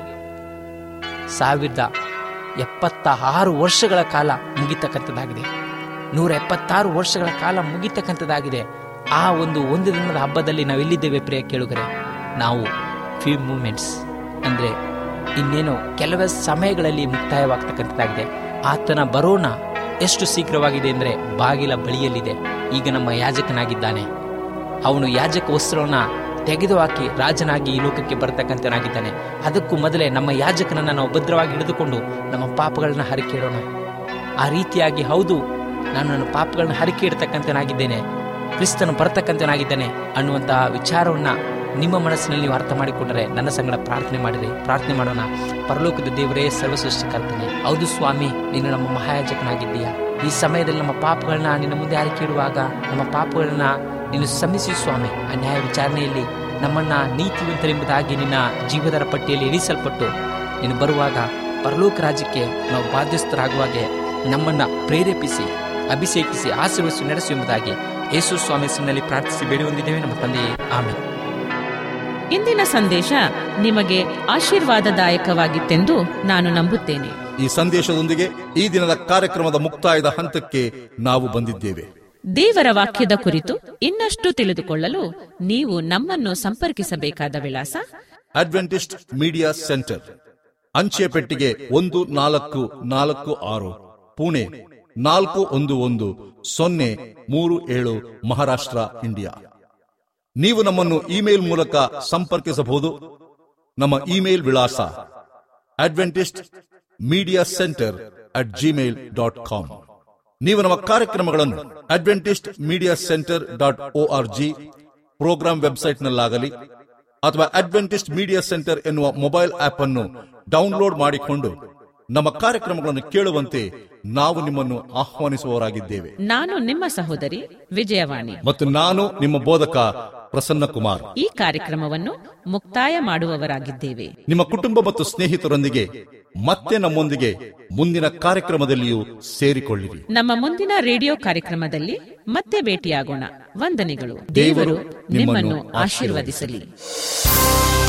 ಸಾವಿರದ ಎಪ್ಪತ್ತ ಆರು ವರ್ಷಗಳ ಕಾಲ ಮುಗಿತಕ್ಕಂಥದ್ದಾಗಿದೆ ನೂರ ಎಪ್ಪತ್ತಾರು ವರ್ಷಗಳ ಕಾಲ ಮುಗಿತಕ್ಕಂಥದ್ದಾಗಿದೆ ಆ ಒಂದು ಒಂದು ದಿನದ ಹಬ್ಬದಲ್ಲಿ ನಾವೆಲ್ಲಿದ್ದೇವೆ ಪ್ರಿಯ ಕೇಳುಗರೆ ನಾವು ಫ್ಯೂ ಮೂಮೆಂಟ್ಸ್ ಅಂದ್ರೆ ಇನ್ನೇನು ಕೆಲವೇ ಸಮಯಗಳಲ್ಲಿ ಮುಕ್ತಾಯವಾಗ್ತಕ್ಕಂಥದ್ದಾಗಿದೆ ಆತನ ಬರೋಣ ಎಷ್ಟು ಶೀಘ್ರವಾಗಿದೆ ಅಂದ್ರೆ ಬಾಗಿಲ ಬಳಿಯಲ್ಲಿದೆ ಈಗ ನಮ್ಮ ಯಾಜಕನಾಗಿದ್ದಾನೆ ಅವನು ಯಾಜಕ ವಸ್ತ್ರವನ್ನ ತೆಗೆದುಹಾಕಿ ರಾಜನಾಗಿ ಈ ಲೋಕಕ್ಕೆ ಬರತಕ್ಕಂತನಾಗಿದ್ದಾನೆ ಅದಕ್ಕೂ ಮೊದಲೇ ನಮ್ಮ ಯಾಜಕನನ್ನ ನಾವು ಭದ್ರವಾಗಿ ಹಿಡಿದುಕೊಂಡು ನಮ್ಮ ಪಾಪಗಳನ್ನ ಹರಿಕೆ ಇಡೋಣ ಆ ರೀತಿಯಾಗಿ ಹೌದು ನಾನು ನನ್ನ ಪಾಪಗಳನ್ನ ಹರಿಕೆ ಇಡ್ತಕ್ಕಂತನಾಗಿದ್ದೇನೆ ಕ್ರಿಸ್ತನು ಬರ್ತಕ್ಕಂತನಾಗಿದ್ದಾನೆ ಅನ್ನುವಂತಹ ವಿಚಾರವನ್ನ ನಿಮ್ಮ ಮನಸ್ಸಿನಲ್ಲಿ ನೀವು ಅರ್ಥ ಮಾಡಿಕೊಂಡರೆ ನನ್ನ ಸಂಗಡ ಪ್ರಾರ್ಥನೆ ಮಾಡಿರಿ ಪ್ರಾರ್ಥನೆ ಮಾಡೋಣ ಪರಲೋಕದ ದೇವರೇ ಸರ್ವ ಸೃಷ್ಟಿಕರ್ತನೆ ಹೌದು ಸ್ವಾಮಿ ನೀನು ನಮ್ಮ ಮಹಾಯಾಜಕನಾಗಿದ್ದೀಯಾ ಈ ಸಮಯದಲ್ಲಿ ನಮ್ಮ ಪಾಪಗಳನ್ನ ನಿನ್ನ ಮುಂದೆ ಆರಿಕೆ ಇಡುವಾಗ ನಮ್ಮ ಪಾಪಗಳನ್ನ ನೀನು ಸಮಿಸಿ ಸ್ವಾಮಿ ಆ ನ್ಯಾಯ ವಿಚಾರಣೆಯಲ್ಲಿ ನಮ್ಮನ್ನ ನೀತಿವಂತರೆಂಬುದಾಗಿ ನಿನ್ನ ಜೀವದರ ಪಟ್ಟಿಯಲ್ಲಿ ಇರಿಸಲ್ಪಟ್ಟು ನೀನು ಬರುವಾಗ ಪರಲೋಕ ರಾಜ್ಯಕ್ಕೆ ನಾವು ಬಾಧ್ಯಸ್ಥರಾಗುವಾಗೆ ನಮ್ಮನ್ನ ಪ್ರೇರೇಪಿಸಿ ಅಭಿಷೇಕಿಸಿ ಆಶೀರ್ವದಿಸಿ ನಡೆಸು ಎಂಬುದಾಗಿ ಯೇಸು ಸ್ವಾಮಿ ಹೆಸರಿನಲ್ಲಿ ಪ್ರಾರ್ಥಿಸಿ ಬೇಡಿ ಹೊಂದಿದ್ದೇವೆ ನಮ್ಮ ತಂದೆಯೇ ಆಮೇಲೆ ಇಂದಿನ ಸಂದೇಶ ನಿಮಗೆ ಆಶೀರ್ವಾದದಾಯಕವಾಗಿತ್ತೆಂದು ನಾನು ನಂಬುತ್ತೇನೆ ಈ ಸಂದೇಶದೊಂದಿಗೆ ಈ ದಿನದ ಕಾರ್ಯಕ್ರಮದ ಮುಕ್ತಾಯದ ಹಂತಕ್ಕೆ ನಾವು ಬಂದಿದ್ದೇವೆ ದೇವರ ವಾಕ್ಯದ ಕುರಿತು ಇನ್ನಷ್ಟು ತಿಳಿದುಕೊಳ್ಳಲು ನೀವು ನಮ್ಮನ್ನು ಸಂಪರ್ಕಿಸಬೇಕಾದ ವಿಳಾಸ ಅಡ್ವೆಂಟಿಸ್ಟ್ ಮೀಡಿಯಾ ಸೆಂಟರ್ ಅಂಚೆ ಪೆಟ್ಟಿಗೆ ಒಂದು ನಾಲ್ಕು ನಾಲ್ಕು ಆರು ಪುಣೆ ನಾಲ್ಕು ಒಂದು ಒಂದು ಸೊನ್ನೆ ಮೂರು ಏಳು ಮಹಾರಾಷ್ಟ್ರ ಇಂಡಿಯಾ ನೀವು ನಮ್ಮನ್ನು ಇಮೇಲ್ ಮೂಲಕ ಸಂಪರ್ಕಿಸಬಹುದು ನಮ್ಮ ಇಮೇಲ್ ವಿಳಾಸ Adventist media centre at Gmail dot com ನೀವು ನಮ್ಮ ಕಾರ್ಯಕ್ರಮಗಳನ್ನು Adventist media centre dot O R G programme ವೆಬ್ಸೈಟ್ನಲ್ಲಾಗಲಿ ಅಥವಾ ಅಡ್ವೆಂಟಿಸ್ಟ್ ಮೀಡಿಯಾ ಸೆಂಟರ್ ಎನ್ನುವ ಮೊಬೈಲ್ ಆಪ್ ಅನ್ನು ಡೌನ್ಲೋಡ್ ಮಾಡಿಕೊಂಡು ನಮ್ಮ ಕಾರ್ಯಕ್ರಮಗಳನ್ನು ಕೇಳುವಂತೆ ನಾವು ನಿಮ್ಮನ್ನು ಆಹ್ವಾನಿಸುವವರಾಗಿದ್ದೇವೆ ನಾನು ನಿಮ್ಮ ಸಹೋದರಿ ವಿಜಯವಾಣಿ ಮತ್ತು ನಾನು ನಿಮ್ಮ ಬೋಧಕ ಪ್ರಸನ್ನ ಕುಮಾರ್ ಈ ಕಾರ್ಯಕ್ರಮವನ್ನು ಮುಕ್ತಾಯ ಮಾಡುವವರಾಗಿದ್ದೇವೆ ನಿಮ್ಮ ಕುಟುಂಬ ಮತ್ತು ಸ್ನೇಹಿತರೊಂದಿಗೆ ಮತ್ತೆ ನಮ್ಮೊಂದಿಗೆ ಮುಂದಿನ ಕಾರ್ಯಕ್ರಮದಲ್ಲಿಯೂ ಸೇರಿಕೊಳ್ಳಿರಿ ನಮ್ಮ ಮುಂದಿನ ರೇಡಿಯೋ ಕಾರ್ಯಕ್ರಮದಲ್ಲಿ ಮತ್ತೆ ಭೇಟಿಯಾಗೋಣ ವಂದನೆಗಳು ದೇವರು ದೇವರು ನಿಮ್ಮನ್ನು ಆಶೀರ್ವದಿಸಲಿ